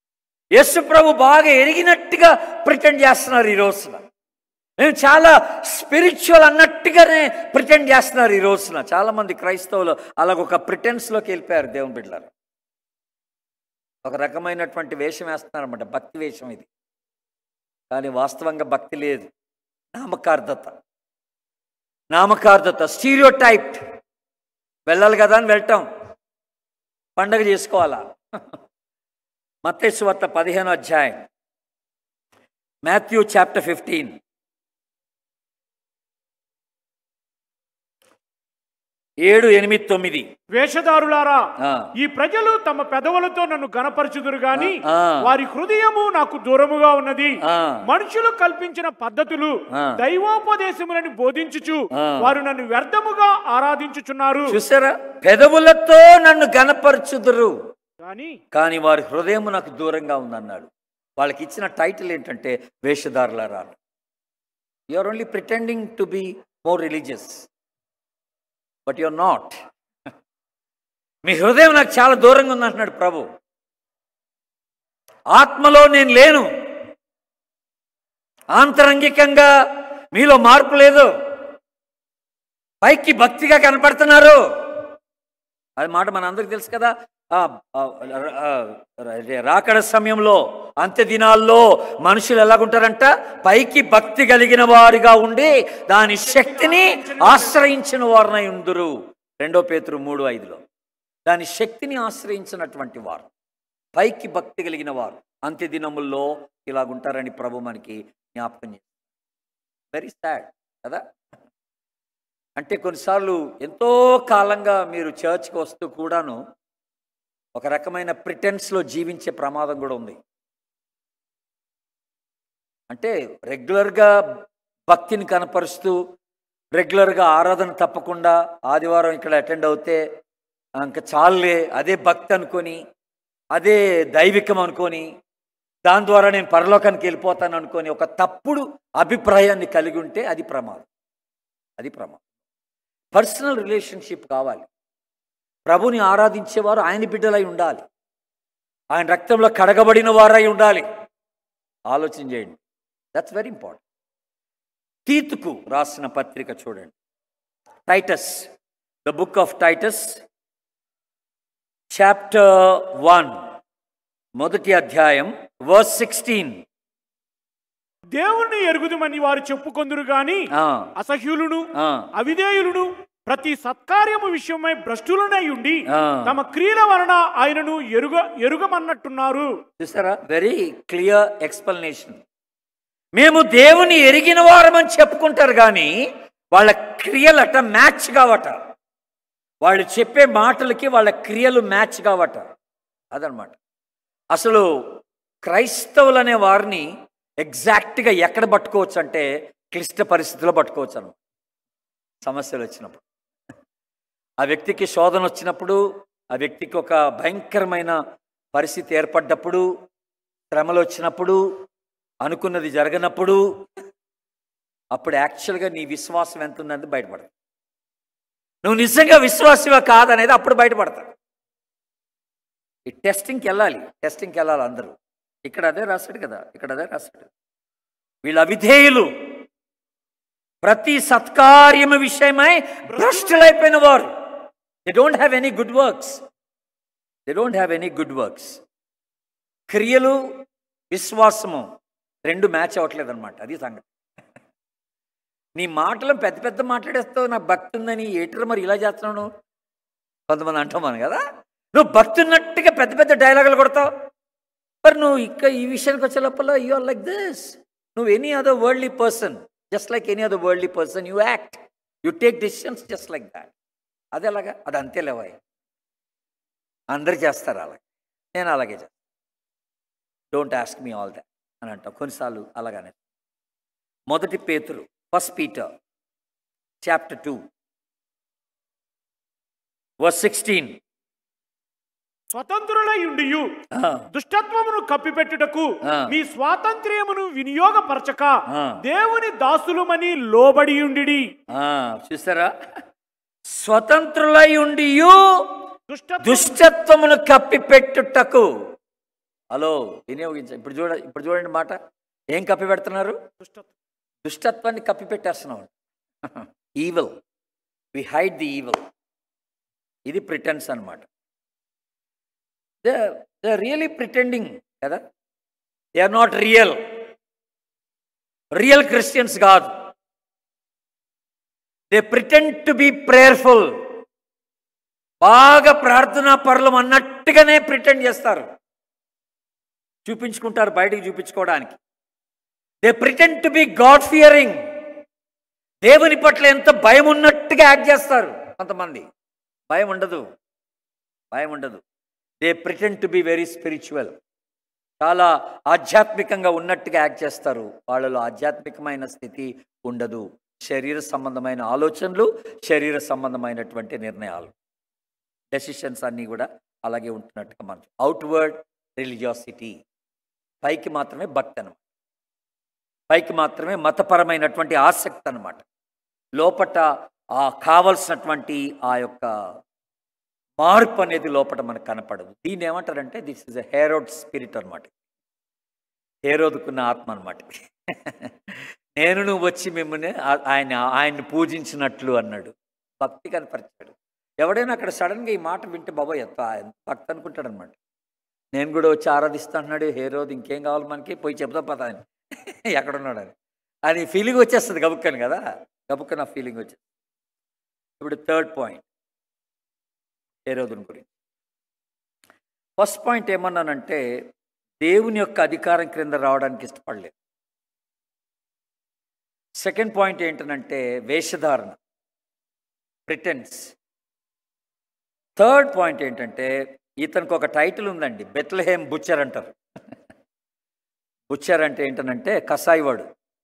యేసు ప్రభు బాగా ఎరిగినట్టుగా ప్రిటెండ్ చేస్తున్నారు ఈ రోజున మేము చాలా స్పిరిచువల్ అన్నట్టుగానే ప్రిటెండ్ చేస్తున్నారు ఈ రోజున చాలామంది క్రైస్తవులు అలాగొక ప్రిటెన్స్లోకి వెళ్ళిపోయారు దేవుని బిడ్డలారు ఒక రకమైనటువంటి వేషం వేస్తున్నారన్నమాట భక్తి వేషం ఇది కానీ వాస్తవంగా భక్తి లేదు నామకార్థత నామకార్థత స్టీరియో టైప్ వెళ్ళాలి కదా అని వెళ్ళటం పండగ చేసుకోవాలా మత్తేశ్వర్త పదిహేను అధ్యాయం మాథ్యూ చాప్టర్ ఫిఫ్టీన్ ఏడు ఎనిమిది తొమ్మిది వేషధారులారా ఆ. ఈ ప్రజలు తమ పెదవులతో నన్ను గనపరచుదురు గాని ఆ. వారి హృదయము నాకు దూరముగా ఉన్నది ఆ. మనుషులు కల్పించిన పద్ధతులు ఆ. దైవోపదేశములని బోధించుచు ఆ. వారు నన్ను వ్యర్థముగా ఆరాధించుచున్నారు చూసారా పెదవులతో నన్ను గనపరచుదురు కానీ కానీ వారి హృదయం నాకు దూరంగా ఉందన్నాడు వాళ్ళకి ఇచ్చిన టైటిల్ ఏంటంటే వేషధారులారా you are only pretending to be more religious but you're not మీ హృదయం నాకు చాలా దూరంగా ఉందంటున్నాడు ప్రభు ఆత్మలో నేను లేను ఆంతరంగికంగా మీలో మార్పు లేదు పైకి భక్తిగా కనపడుతున్నారు అది మాట మన అందరికి తెలుసు కదా ఆ, ఆ, ఆ, రాకడ సమయంలో అంత్య దినాల్లో మనుషులు ఎలాగుంటారంట పైకి భక్తి కలిగిన వారిగా ఉండి దాని శక్తిని ఆశ్రయించిన వారినై ఉందురు రెండో పేతురు మూడు ఐదులో దాని శక్తిని ఆశ్రయించినటువంటి వారు పైకి భక్తి కలిగిన వారు అంత్య దినముల్లో ఇలాగుంటారని ప్రభు మనకి జ్ఞాపకం చేస్తారు వెరీ సాడ్ కదా అంటే కొన్నిసార్లు ఎంతో కాలంగా మీరు చర్చ్కి వస్తూ కూడాను ఒక రకమైన ప్రిటెన్స్లో జీవించే ప్రమాదం కూడా ఉంది అంటే రెగ్యులర్గా భక్తిని కనపరుస్తూ రెగ్యులర్గా ఆరాధన తప్పకుండా ఆదివారం ఇక్కడ అటెండ్ అవుతే ఆ, ఇంకా చాలులే అదే భక్తి అనుకొని అదే దైవికం అనుకొని దాని ద్వారా నేను పరలోకానికి వెళ్ళిపోతాను అనుకొని ఒక తప్పుడు అభిప్రాయాన్ని కలిగి ఉంటే అది ప్రమాదం అది ప్రమాదం పర్సనల్ రిలేషన్షిప్ కావాలి ప్రభుని ఆరాధించేవారు ఆయన బిడ్డలై ఉండాలి ఆయన రక్తంలో కడగబడిన వారై ఉండాలి ఆలోచన చేయండి దట్స్ వెరీ ఇంపార్టెంట్ తీతుకు రాసిన పత్రిక చూడండి Titus the book of Titus chapter one మొదటి అధ్యాయం వర్స్ సిక్స్టీన్ దేవుణ్ణి ఎరుగుదుమని వారు చెప్పుకొందురు గాని అసహ్యులను అవిధేయులను ప్రతి సత్కార్యము విషయమై భ్రష్టులనై ఉండి ఆ. తమ క్రియల వలన ఆయనను ఎరుగ ఎరుగమన్నట్టున్నారు చూసారా వెరీ క్లియర్ ఎక్స్ప్లెనేషన్ మేము దేవుని ఎరిగిన వారమని చెప్పుకుంటారు కానీ వాళ్ళ క్రియలట మ్యాచ్ కావట వాళ్ళు చెప్పే మాటలకి వాళ్ళ క్రియలు మ్యాచ్ కావట అదనమాట అసలు క్రైస్తవులు అనే వారిని ఎగ్జాక్ట్గా ఎక్కడ పట్టుకోవచ్చు అంటే క్లిష్ట పరిస్థితుల్లో పట్టుకోవచ్చు అన్నమాట సమస్యలు వచ్చినప్పుడు ఆ వ్యక్తికి శోధన వచ్చినప్పుడు ఆ వ్యక్తికి ఒక భయంకరమైన పరిస్థితి ఏర్పడ్డప్పుడు శ్రమలు వచ్చినప్పుడు అనుకున్నది జరగనప్పుడు అప్పుడు యాక్చువల్గా నీ విశ్వాసం ఎంత ఉందని బయటపడదు నువ్వు నిజంగా విశ్వాసవా కాదనేది అప్పుడు బయటపడతాడు ఈ టెస్టింగ్కి వెళ్ళాలి టెస్టింగ్కి వెళ్ళాలి అందరూ ఇక్కడ అదే రాశాడు కదా ఇక్కడ అదే రాశాడు వీళ్ళు అవిధేయులు ప్రతి సత్కార్యము విషయమై భ్రష్టులైపోయిన వారు they don't have any good works they don't have any good works క్రియలు విశ్వాసము రెండు మ్యాచ్ అవ్వట్లేదు అనమాట అది సంగతి నీ మాటలు పెద్ద పెద్ద మాట్లాడేస్తావు నాకు భక్తి ఉందని ఏటర్ మరి ఇలా చేస్తున్నావు కొంతమంది అంటాం మనం కదా నువ్వు భక్తి ఉన్నట్టుగా పెద్ద పెద్ద డైలాగులు కొడతావు మరి నువ్వు ఇక్కడ ఈ విషయానికి వచ్చే లోపల యు ఆర్ లైక్ దిస్ నువ్వు any other worldly person just like any other worldly person you act you take decisions just like that అది ఎలాగా అది అంతే లేవాయి అందరు చేస్తారు అలాగే నేను అలాగే చేస్తాను don't ask me all that అని అంటాం కొన్నిసార్లు అలాగనే మొదటి పేతురు first Peter chapter two verse sixteen స్వతంత్రులై ఉండియు దుష్టత్వమును కప్పిపెట్టుటకు ఆ. మీ స్వాతంత్ర్యమును వినియోగపరచక ఆ. దేవుని దాసులమని లోబడి ఉండిడి చూసారా స్వతంత్రులై ఉండియు దుష్టత్వం దుష్టత్వమును కప్పిపెట్టుటకు హలో వినియోగించ ఇప్పుడు చూడ ఇప్పుడు చూడండి మాట ఏం కప్పి పెడుతున్నారు దుష్టత్వం దుష్టత్వాన్ని కప్పి పెట్టేస్తున్నాం evil we hide the evil ఇది ప్రిటెన్స్ అనమాట దే దే రియలీ ప్రిటెండింగ్ కదా they are not real real Christians కాదు they pretend to be prayerful బాగా ప్రార్థనా పరులం అన్నట్టుగానే ప్రిటెండ్ చేస్తారు చూపించుకుంటారు బయటికి చూపించుకోవడానికి they pretend to be God fearing దేవుని పట్ల ఎంత భయం ఉన్నట్టుగా యాక్ట్ చేస్తారు కొంతమంది భయం ఉండదు భయం ఉండదు they pretend to be very spiritual చాలా ఆధ్యాత్మికంగా ఉన్నట్టుగా యాక్ట్ చేస్తారు వాళ్ళలో ఆధ్యాత్మికమైన స్థితి ఉండదు శరీర సంబంధమైన ఆలోచనలు శరీర సంబంధమైనటువంటి నిర్ణయాలు డెసిషన్స్ అన్నీ కూడా అలాగే ఉంటున్నట్టుగా మనం అవుట్వర్డ్ రిలీజియాసిటీ పైకి మాత్రమే భక్తి అనమాట పైకి మాత్రమే మతపరమైనటువంటి ఆసక్తి అనమాట లోపట ఆ కావలసినటువంటి ఆ యొక్క మార్పు అనేది లోపల మనకు కనపడదు దీన్ని ఏమంటారంటే this is a Herod spirit అనమాట హేరోదుకున్న ఆత్మ అనమాట నేను నువ్వు వచ్చి మిమ్మల్ని ఆ- ఆయన ఆయన్ని పూజించినట్లు అన్నాడు భక్తి కనపరిచాడు ఎవడైనా అక్కడ సడన్గా ఈ మాట వింటే బాబోయ్ ఎంత ఎంత భక్తి అనుకుంటాడు అనమాట నేను కూడా వచ్చి ఆరాధిస్తా అన్నాడు హేరోది ఇంకేం కావాలి మనకి పోయి చెప్తా పదా అని ఎక్కడున్నాడు అని అని ఫీలింగ్ వచ్చేస్తుంది గబుక్కని కదా గబుక్కన ఫీలింగ్ వచ్చేస్తుంది ఇప్పుడు థర్డ్ పాయింట్ హేరోదుని గురించి ఫస్ట్ పాయింట్ ఏమన్నానంటే దేవుని యొక్క అధికారం క్రింద రావడానికి ఇష్టపడలేదు సెకండ్ పాయింట్ ఏంటనంటే వేషధారణ ప్రిటెన్స్ థర్డ్ పాయింట్ ఏంటంటే ఇతనికి ఒక టైటిల్ ఉందండి బెత్లహేమ్ బుచ్చర్ అంటారు బుచ్చర్ అంటే ఏంటనంటే కసాయివాడు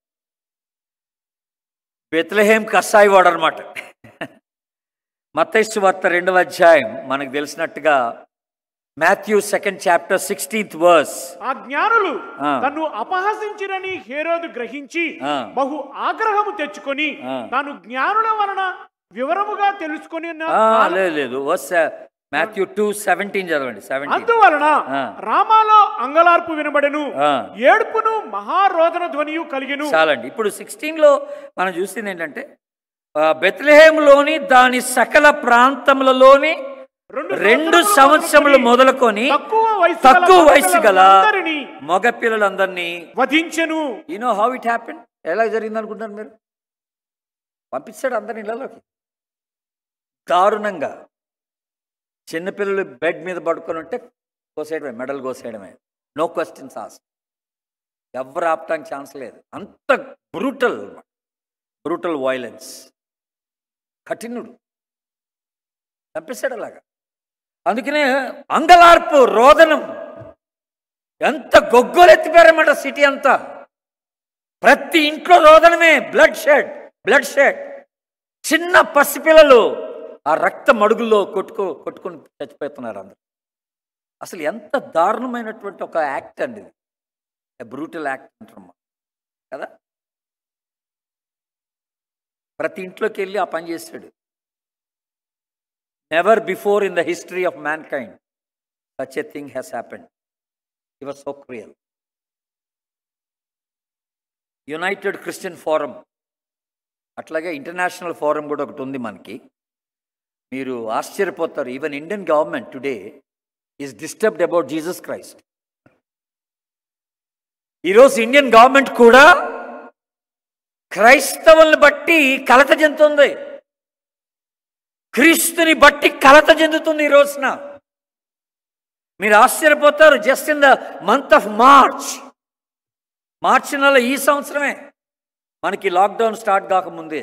బెత్లహేం కసాయివాడు అనమాట మత్తైసు వార్త రెండవ అధ్యాయం మనకు తెలిసినట్టుగా Matthew second chapter sixteenth verse ఆ జ్ఞానులు ఆ. తన్ను అపహసించిరని హేరోదు గ్రహించి ఆ. బహు ఆగ్రహము తెచ్చుకొని ఆ. తాను జ్ఞానుల వలన వివరముగా తెలుసుకొని ఉన్న ఆ, కాలం- లేదు లేదు వర్స్ మాథ్యూ టూ సెవెంటీన్ చదవండి సెవెంటీన్ అందువలన ఆ. రామాలో అంగలార్పు వినబడెను ఆ. ఏడుపును మహారోదన ధ్వనియు కలిగెను చాలండి ఇప్పుడు సిక్స్టీన్లో మనం చూసింది ఏంటంటే ఆ, బెత్లెహేములోని దాని సకల ప్రాంతములలోని రెండు సంవత్సరములు మొదలుకొని తక్కువ వయసు గల తక్కువ వయసు గల మగపిల్లలందరినీ మగ పిల్లలందరినీ వధించెను you know how it happen ఎలా జరిగింది అనుకుంటారు మీరు పంపించాడు అందరి ఇళ్ళలోకి దారుణంగా చిన్నపిల్లలు బెడ్ మీద పడుకొని ఉంటే కోసేయడమే మెడల్ కోసేయడమే నో క్వశ్చన్స్ ఆస్ ఎవరు ఆపటానికి ఛాన్స్ లేదు అంత బ్రూటల్ బ్రూటల్ వైలెన్స్ కఠినుడు చంపేశాడు అలాగా అందుకనే అంగలార్పు రోదనం ఎంత గొగ్గోలెత్తిపారన్నమాట సిటీ అంతా ప్రతి ఇంట్లో రోదనమే బ్లడ్ షెడ్ బ్లడ్ షెడ్ చిన్న పసిపిల్లలు ఆ రక్త మడుగుల్లో కొట్టుకో కొట్టుకొని చచ్చిపోతున్నారు అందరు అసలు ఎంత దారుణమైనటువంటి ఒక యాక్ట్ అండి ఇది బ్రూటల్ యాక్ట్ అంటున్నాం కదా ప్రతి ఇంట్లోకి వెళ్ళి ఆ పని చేశాడు never before in the history of mankind such a thing has happened it was so cruel United Christian forum అట్లాగే ఇంటర్నేషనల్ ఫోరం కూడా ఒకటి ఉంది మనకి మీరు ఆశ్చర్యపోతారు even Indian government today is disturbed about Jesus Christ ఈరోజు Indian government కూడా క్రైస్తవుల్ని బట్టి కలత చెందుతుంది క్రీస్తుని బట్టి కలత చెందుతుంది ఈ రోజున మీరు ఆశ్చర్యపోతారు just in the month of March మార్చి నెల ఈ సంవత్సరమే మనకి లాక్డౌన్ స్టార్ట్ కాకముందే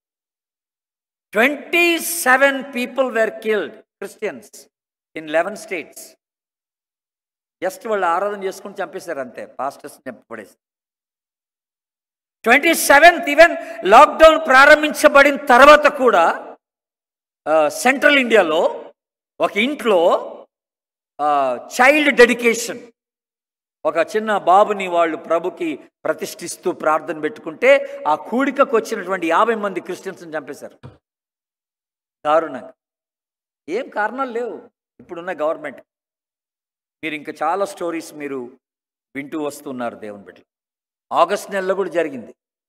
twenty seven people were killed Christians in eleven states just వాళ్ళు ఆరాధన చేసుకుని చంపేశారు అంతే పాస్టర్స్ చంపబడేసి ట్వంటీ సెవెంత్ ఈవెన్ లాక్డౌన్ ప్రారంభించబడిన తర్వాత కూడా సెంట్రల్ ఇండియాలో ఒక ఇంట్లో చైల్డ్ డెడికేషన్ ఒక చిన్న బాబుని వాళ్ళు ప్రభుకి ప్రతిష్ఠిస్తూ ప్రార్థన పెట్టుకుంటే ఆ కూడికకు వచ్చినటువంటి యాభై మంది క్రిస్టియన్స్ని చంపేశారు దారుణంగా ఏం కారణాలు లేవు ఇప్పుడున్న గవర్నమెంట్ మీరు ఇంకా చాలా స్టోరీస్ మీరు వింటూ వస్తున్నారు దేవుని బిడ్డలు ఆగస్ట్ నెలలో కూడా జరిగింది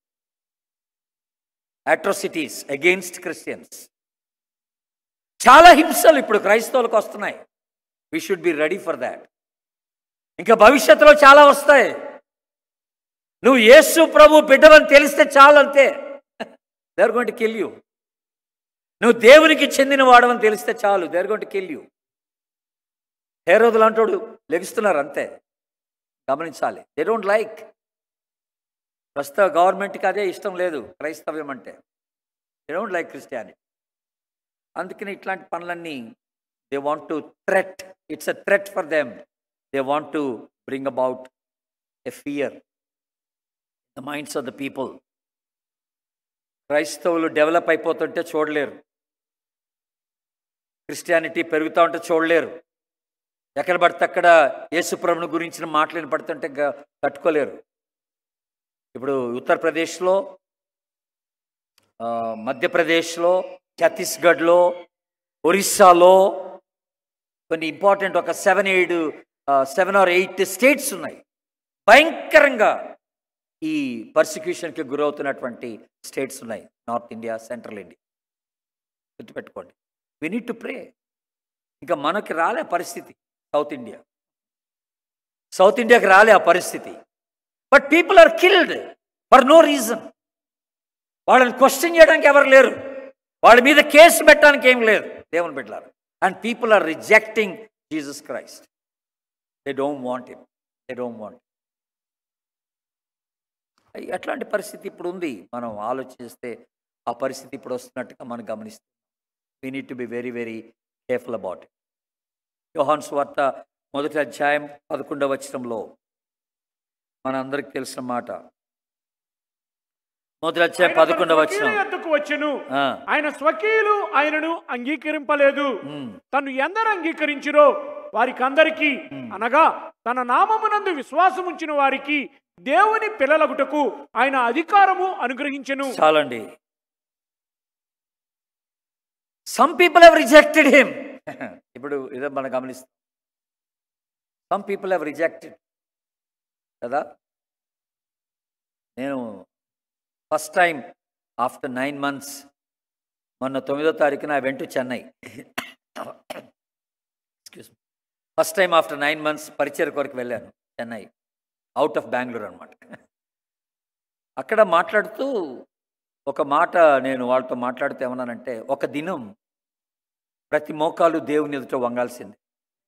అట్రోసిటీస్ అగెయిన్స్ట్ క్రిస్టియన్స్ చాలా హింసలు ఇప్పుడు క్రైస్తవులకు వస్తున్నాయి we should be ready for that ఇంకా భవిష్యత్తులో చాలా వస్తాయి నువ్వు యేసు ప్రభు బిడ్డవని తెలిస్తే చాలు అంతే దేర్ గోయింట్ కిల్ యూ నువ్వు దేవునికి చెందిన వాడవని తెలిస్తే చాలు దేర్ గోయింట్ కిల్ యూ ఏ రోజులు అంటాడు లెగిస్తున్నారు అంతే గమనించాలి దే డోంట్ లైక్ ప్రస్తుత గవర్నమెంట్కి అదే ఇష్టం లేదు క్రైస్తవ్యం అంటే దే డోంట్ లైక్ క్రిస్టియానిటీ అందుకని ఇట్లాంటి పనులన్నీ they want to threat it's a threat for them they want to bring about a fear the minds of the people క్రైస్తవులు డెవలప్ అయిపోతుంటే చూడలేరు క్రిస్టియానిటీ పెరుగుతూ ఉంటే చూడలేరు ఎక్కడ పడితే అక్కడ యేసుప్రభుని గురించిన మాటలు పడుతుంటే గ- తట్టుకోలేరు ఇప్పుడు ఉత్తరప్రదేశ్లో ఆ, మధ్యప్రదేశ్లో ఛత్తీస్గఢ్లో ఒరిస్సాలో కొన్ని ఇంపార్టెంట్ ఒక seven eight seven or eight states ఉన్నాయి భయంకరంగా ఈ పర్సిక్యూషన్కి గురవుతున్నటువంటి స్టేట్స్ ఉన్నాయి నార్త్ ఇండియా సెంట్రల్ ఇండియా గుర్తుపెట్టుకోండి వి నీడ్ టు ప్రే ఇంకా మనకి రాలే ఆ పరిస్థితి సౌత్ ఇండియా సౌత్ ఇండియాకి రాలే ఆ పరిస్థితి but people are killed for no reason వాళ్ళని క్వశ్చన్ చేయడానికి ఎవరు లేరు వాళ్ళ మీద కేసు పెట్టడానికి ఏం లేదు దేవుని పెట్టారు and people are rejecting Jesus Christ they don't want it they don't want అట్లాంటి పరిస్థితి ఇప్పుడు ఉంది మనం ఆలోచిస్తే ఆ పరిస్థితి ఇప్పుడు వస్తున్నట్టుగా మనం గమనిస్తాం we need to be very very careful about it యోహాన్ స్వార్త మొదటి అధ్యాయం పదకొండవ వచనంలో మనందరికి తెలిసిన మాట మొదటి అధ్యాయం ఆయన తన పదకొండవ స్వకీయుల వచనం యొద్దకు వచ్చెను ఆ, ఆయన స్వకీయులు ఆయనను అంగీకరింపలేదు ఉమ్, తను ఎందరు అంగీకరించిరో వారికి అందరికీ అనగా తన నామమునందు విశ్వాసం ఉంచిన వారికి దేవుని పిల్లలగుటకు ఆయన అధికారము అనుగ్రహించెను చాలండి some people have rejected him ఇప్పుడు ఇదే మనం గమనిస్తాం సమ్ పీపుల్ హ్యావ్ రిజెక్టెడ్ కదా నేను first time after nine months మొన్న తొమ్మిదో తారీఖున I went Chennai excuse first time after nine months పరిచయ కొరకు వెళ్ళాను చెన్నై అవుట్ ఆఫ్ బెంగళూరు అనమాట అక్కడ మాట్లాడుతూ ఒక మాట నేను వాళ్ళతో మాట్లాడుతూ ఏమన్నానంటే ఒక దినం ప్రతి మోకాలు దేవుని ఎదుట వంగాల్సింది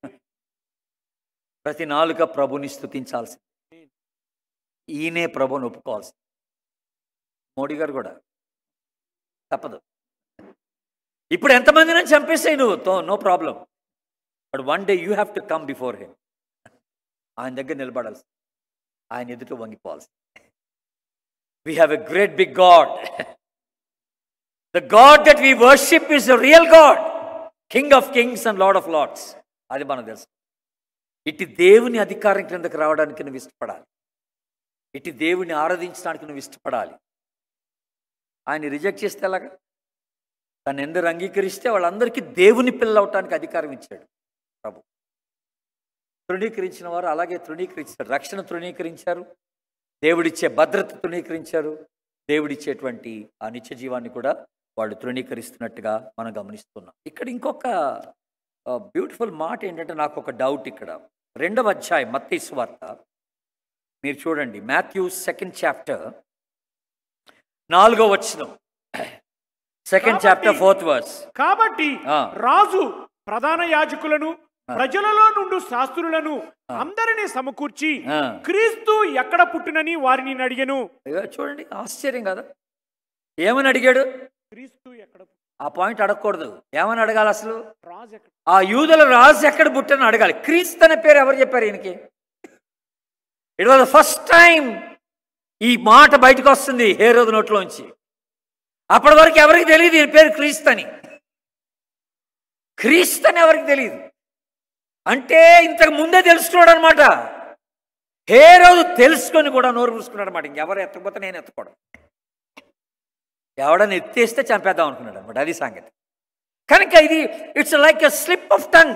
ప్రతి నాలుక ప్రభుని స్థుతించాల్సింది ఈయనే ప్రభుని ఒప్పుకోవాల్సింది మోడీ గారు కూడా తప్పదు ఇప్పుడు ఎంతమందిని చంపేసాయి నువ్వు తో no problem but one day you have to come before him ఆయన దగ్గర నిలబడాల్సి ఆయన ఎదుట వంగిపోవాల్సి we have a great big God. the God that we worship is a real God, King of kings and Lord of lords. అది మనకు తెలుసు ఇటు దేవుని అధికారం క్రిందకు రావడానికి నువ్వు ఇష్టపడాలి ఇటు దేవుని ఆరాధించడానికి నువ్వు ఇష్టపడాలి ఆయన రిజెక్ట్ చేస్తే ఎలాగా తను ఎందరు అంగీకరిస్తే వాళ్ళందరికీ దేవుని పిల్లలు అవటానికి అధికారం ఇచ్చాడు ప్రభు తృణీకరించిన వారు అలాగే తృణీకరించారు రక్షణ తృణీకరించారు దేవుడిచ్చే భద్రత తృణీకరించారు దేవుడిచ్చేటువంటి ఆ నిత్య జీవాన్ని కూడా వాళ్ళు తృణీకరిస్తున్నట్టుగా మనం గమనిస్తున్నాం ఇక్కడ ఇంకొక బ్యూటిఫుల్ మాట ఏంటంటే నాకు ఒక డౌట్ ఇక్కడ రెండవ అధ్యాయం మత్తయి వార్త మీరు చూడండి మాథ్యూ సెకండ్ చాప్టర్ నాలుగో వచనం సెకండ్ చాప్టర్ ఫోర్త్ వర్స్ కాబట్టి ఆ. రాజు ప్రధాన యాజకులను ప్రజలలో నుండి శాస్త్రులను అందరినీ సమకూర్చి ఆ. క్రీస్తు ఎక్కడ పుట్టునని వారిని అడిగెను ఇగో చూడండి ఆశ్చర్యం కదా ఏమని అడిగాడు క్రీస్తు ఎక్కడ పుట్టు- ఆ పాయింట్ అడగకూడదు ఏమని అడగాలి అసలు రాజు ఎక్కడ ఆ యూదుల రాజు ఎక్కడ పుట్టని అడగాలి క్రీస్తు అనే పేరు ఎవరు చెప్పారు ఈయనకి ఇట్ వాజ్ ఫస్ట్ టైం ఈ మాట బయటకు వస్తుంది హే రోజు నోట్లోంచి అప్పటి వరకు ఎవరికి తెలియదు ఈయన పేరు క్రీస్తు అని క్రీస్తు అని ఎవరికి తెలియదు అంటే ఇంతకు ముందే తెలుసుకున్నాడు అనమాట హే రోజు తెలుసుకొని కూడా నోరు మూసుకున్నాడు అనమాట ఇంకెవరు ఎత్తకపోతే నేను ఎత్తకూడదు ఎవడని ఎత్తేస్తే చంపేద్దాం అనుకున్నాడు అనమాట అది సంగతి కనుక ఇది it's like a slip of tongue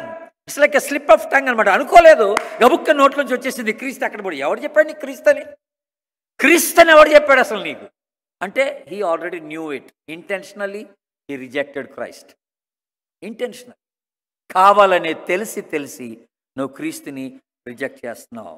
it's like a slip of tongue అనమాట అనుకోలేదు గబుక్క నోట్లోంచి వచ్చేసింది క్రీస్తు అక్కడ పడి ఎవడు చెప్పాడు నీకు క్రీస్తు అని క్రీస్తు అని ఎవడు చెప్పాడు అసలు నీకు అంటే he already knew it intentionally he rejected Christ intentional కావాలనే తెలిసి తెలిసి నువ్వు క్రీస్తుని రిజెక్ట్ చేస్తున్నావు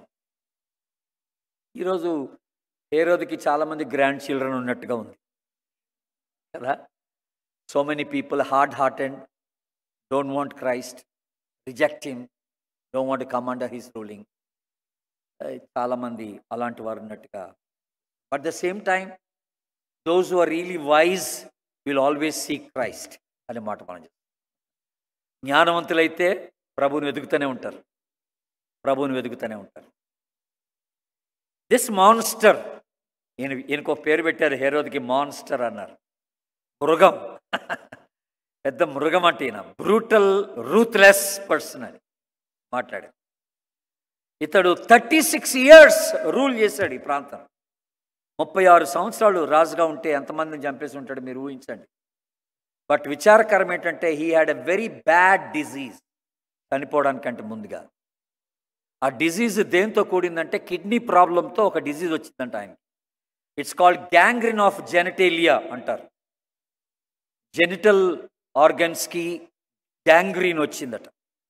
ఈరోజు ఏ రోజుకి చాలామంది గ్రాండ్ చిల్డ్రన్ ఉన్నట్టుగా ఉంది కదా so many people hard heart and don't want Christ reject him don't want come under his ruling చాలామంది అలాంటి వారు ఉన్నట్టుగా but the same time those who are really wise will always seek Christ అనే మాట మనం చెప్తాం జ్ఞానవంతులైతే ప్రభువుని వెతుకుతూనే ఉంటారు ప్రభువుని వెతుకుతూనే ఉంటారు దిస్ మాన్స్టర్ ఈయన ఈయనకు ఒక పేరు పెట్టారు హేరోదికి మాన్స్టర్ అన్నారు మృగం పెద్ద మృగం అంటే ఈయన బ్రూటల్ రూత్లెస్ పర్సన్ అని మాట్లాడారు ఇతడు థర్టీ సిక్స్ ఇయర్స్ రూల్ చేశాడు ఈ ప్రాంతం ముప్పై ఆరు సంవత్సరాలు రాజుగా ఉంటే ఎంతమందిని చంపేసి ఉంటాడు మీరు ఊహించండి బట్ విచారకరం ఏంటంటే he had a very bad disease చనిపోవడానికంటే ముందుగా ఆ డిజీజ్ దేంతో కూడిందంటే కిడ్నీ ప్రాబ్లంతో ఒక డిజీజ్ వచ్చిందంట ఆయన it's called gangrene of genitalia అంటారు జెనిటల్ ఆర్గన్స్కి గ్యాంగ్రీన్ వచ్చిందట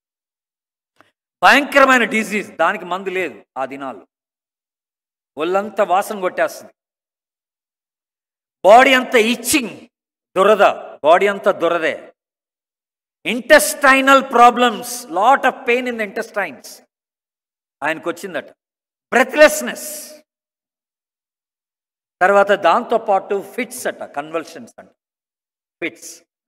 భయంకరమైన డిజీజ్ దానికి మందు లేదు ఆ దినాలు ఒళ్ళంతా వాసన కొట్టేస్తుంది బాడీ అంతా ఇచ్చింగ్ దురద బాడీ అంతా దురదే intestinal problems lot of pain in the intestines ఆయనకు వచ్చిందట బ్రెత్లెస్నెస్ తర్వాత దాంతోపాటు ఫిట్స్ అట కన్వల్షన్స్ అంట ఫిట్స్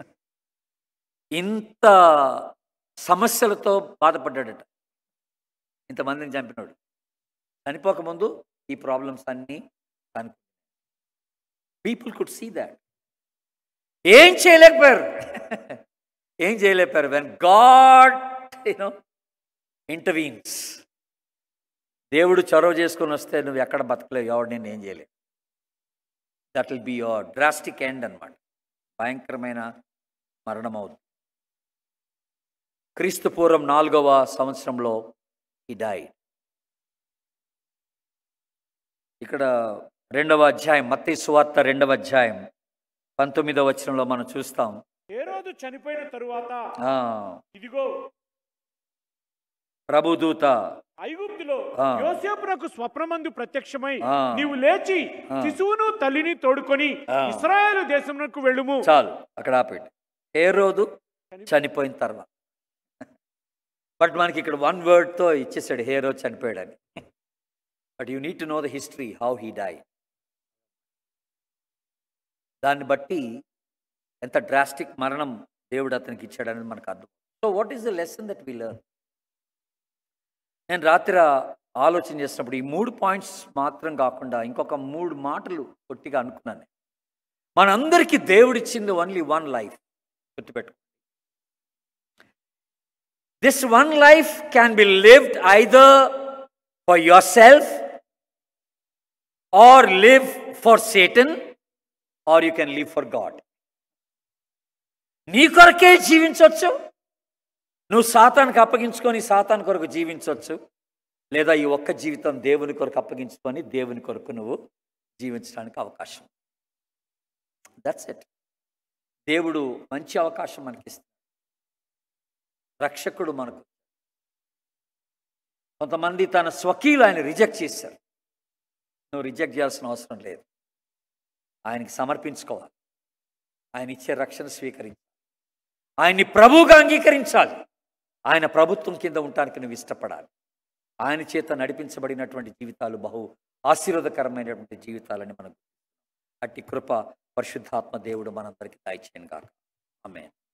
ఇంత సమస్యలతో బాధపడ్డాడట ఇంతమందిని చంపినాడు చనిపోకముందు ఈ ప్రాబ్లమ్స్ అన్నీ కను పీపుల్ కుడ్ సీ దాట్ ఏం చేయలేకపోయారు ఏం చేయలేకపోయారు వెన్ గాడ్ యూనో ఇంటర్వీన్స్ దేవుడు చొరవ చేసుకొని వస్తే నువ్వు ఎక్కడ బతకలేవు ఎవడు నేను ఏం చేయలేవు that will be your drastic end అనమాట భయంకరమైన మరణం అవుతుంది క్రీస్తు పూర్వం నాలుగవ సంవత్సరంలో ఈ డైడ్ ఇక్కడ రెండవ అధ్యాయం మత్తి సువార్త రెండవ అధ్యాయం పంతొమ్మిదవ వచనంలో మనం చూస్తాం ఏ రోజు చనిపోయిన తరువాత ఆ, ఇదిగో ప్రభుదూత ఐగుప్తులో ఆ. యోసేపునకు స్వప్నమందు ప్రత్యక్షమై ఆ. నీవు లేచి ఆ. శిశువును తల్లిని తోడుకొని ఆ. ఇస్రాయేలు దేశమునకు వెళ్ళుము చాలు అక్కడ ఆపేటి ఏ రోజు చనిపోయిన తర్వాత బట్ మనకి ఇక్కడ వన్ వర్డ్తో ఇచ్చేసాడు హే రోజు చనిపోయాడని but you need to know the history how he die దాన్ని బట్టి ఎంత డ్రాస్టిక్ మరణం దేవుడు అతనికి ఇచ్చాడనేది మనకు అర్థం so what is the lesson that we learn నేను రాత్రి ఆలోచన చేసినప్పుడు ఈ మూడు పాయింట్స్ మాత్రం కాకుండా ఇంకొక మూడు మాటలు పొట్టిగా అనుకున్నాను మనందరికీ దేవుడిచ్చింది ఓన్లీ వన్ లైఫ్ గుర్తుపెట్టు this one life can be lived either for yourself or live for Satan or you can live for God నీ కొరకే జీవించవచ్చు నువ్వు సాతానికి అప్పగించుకొని సాతాన్ కొరకు జీవించవచ్చు లేదా ఈ ఒక్క జీవితం దేవుని కొరకు అప్పగించుకొని దేవుని కొరకు నువ్వు జీవించడానికి అవకాశం దట్స్ ఇట్ దేవుడు మంచి అవకాశం మనకిస్తాడు రక్షకుడు మనకు కొంతమంది తన స్వకీలు ఆయన రిజెక్ట్ చేశారు నువ్వు రిజెక్ట్ చేయాల్సిన అవసరం లేదు ఆయనకి సమర్పించుకోవాలి ఆయన ఇచ్చే రక్షణ స్వీకరించాలి ఆయన్ని ప్రభువుగా అంగీకరించాలి ఆయన ప్రభుత్వం కింద ఉండటానికి నువ్వు ఇష్టపడాలి ఆయన చేత నడిపించబడినటువంటి జీవితాలు బహు ఆశీర్వాదకరమైనటువంటి జీవితాలని మనకు అట్టి కృప పరిశుద్ధాత్మ దేవుడు మనందరికీ దయచేయను కాక ఆమె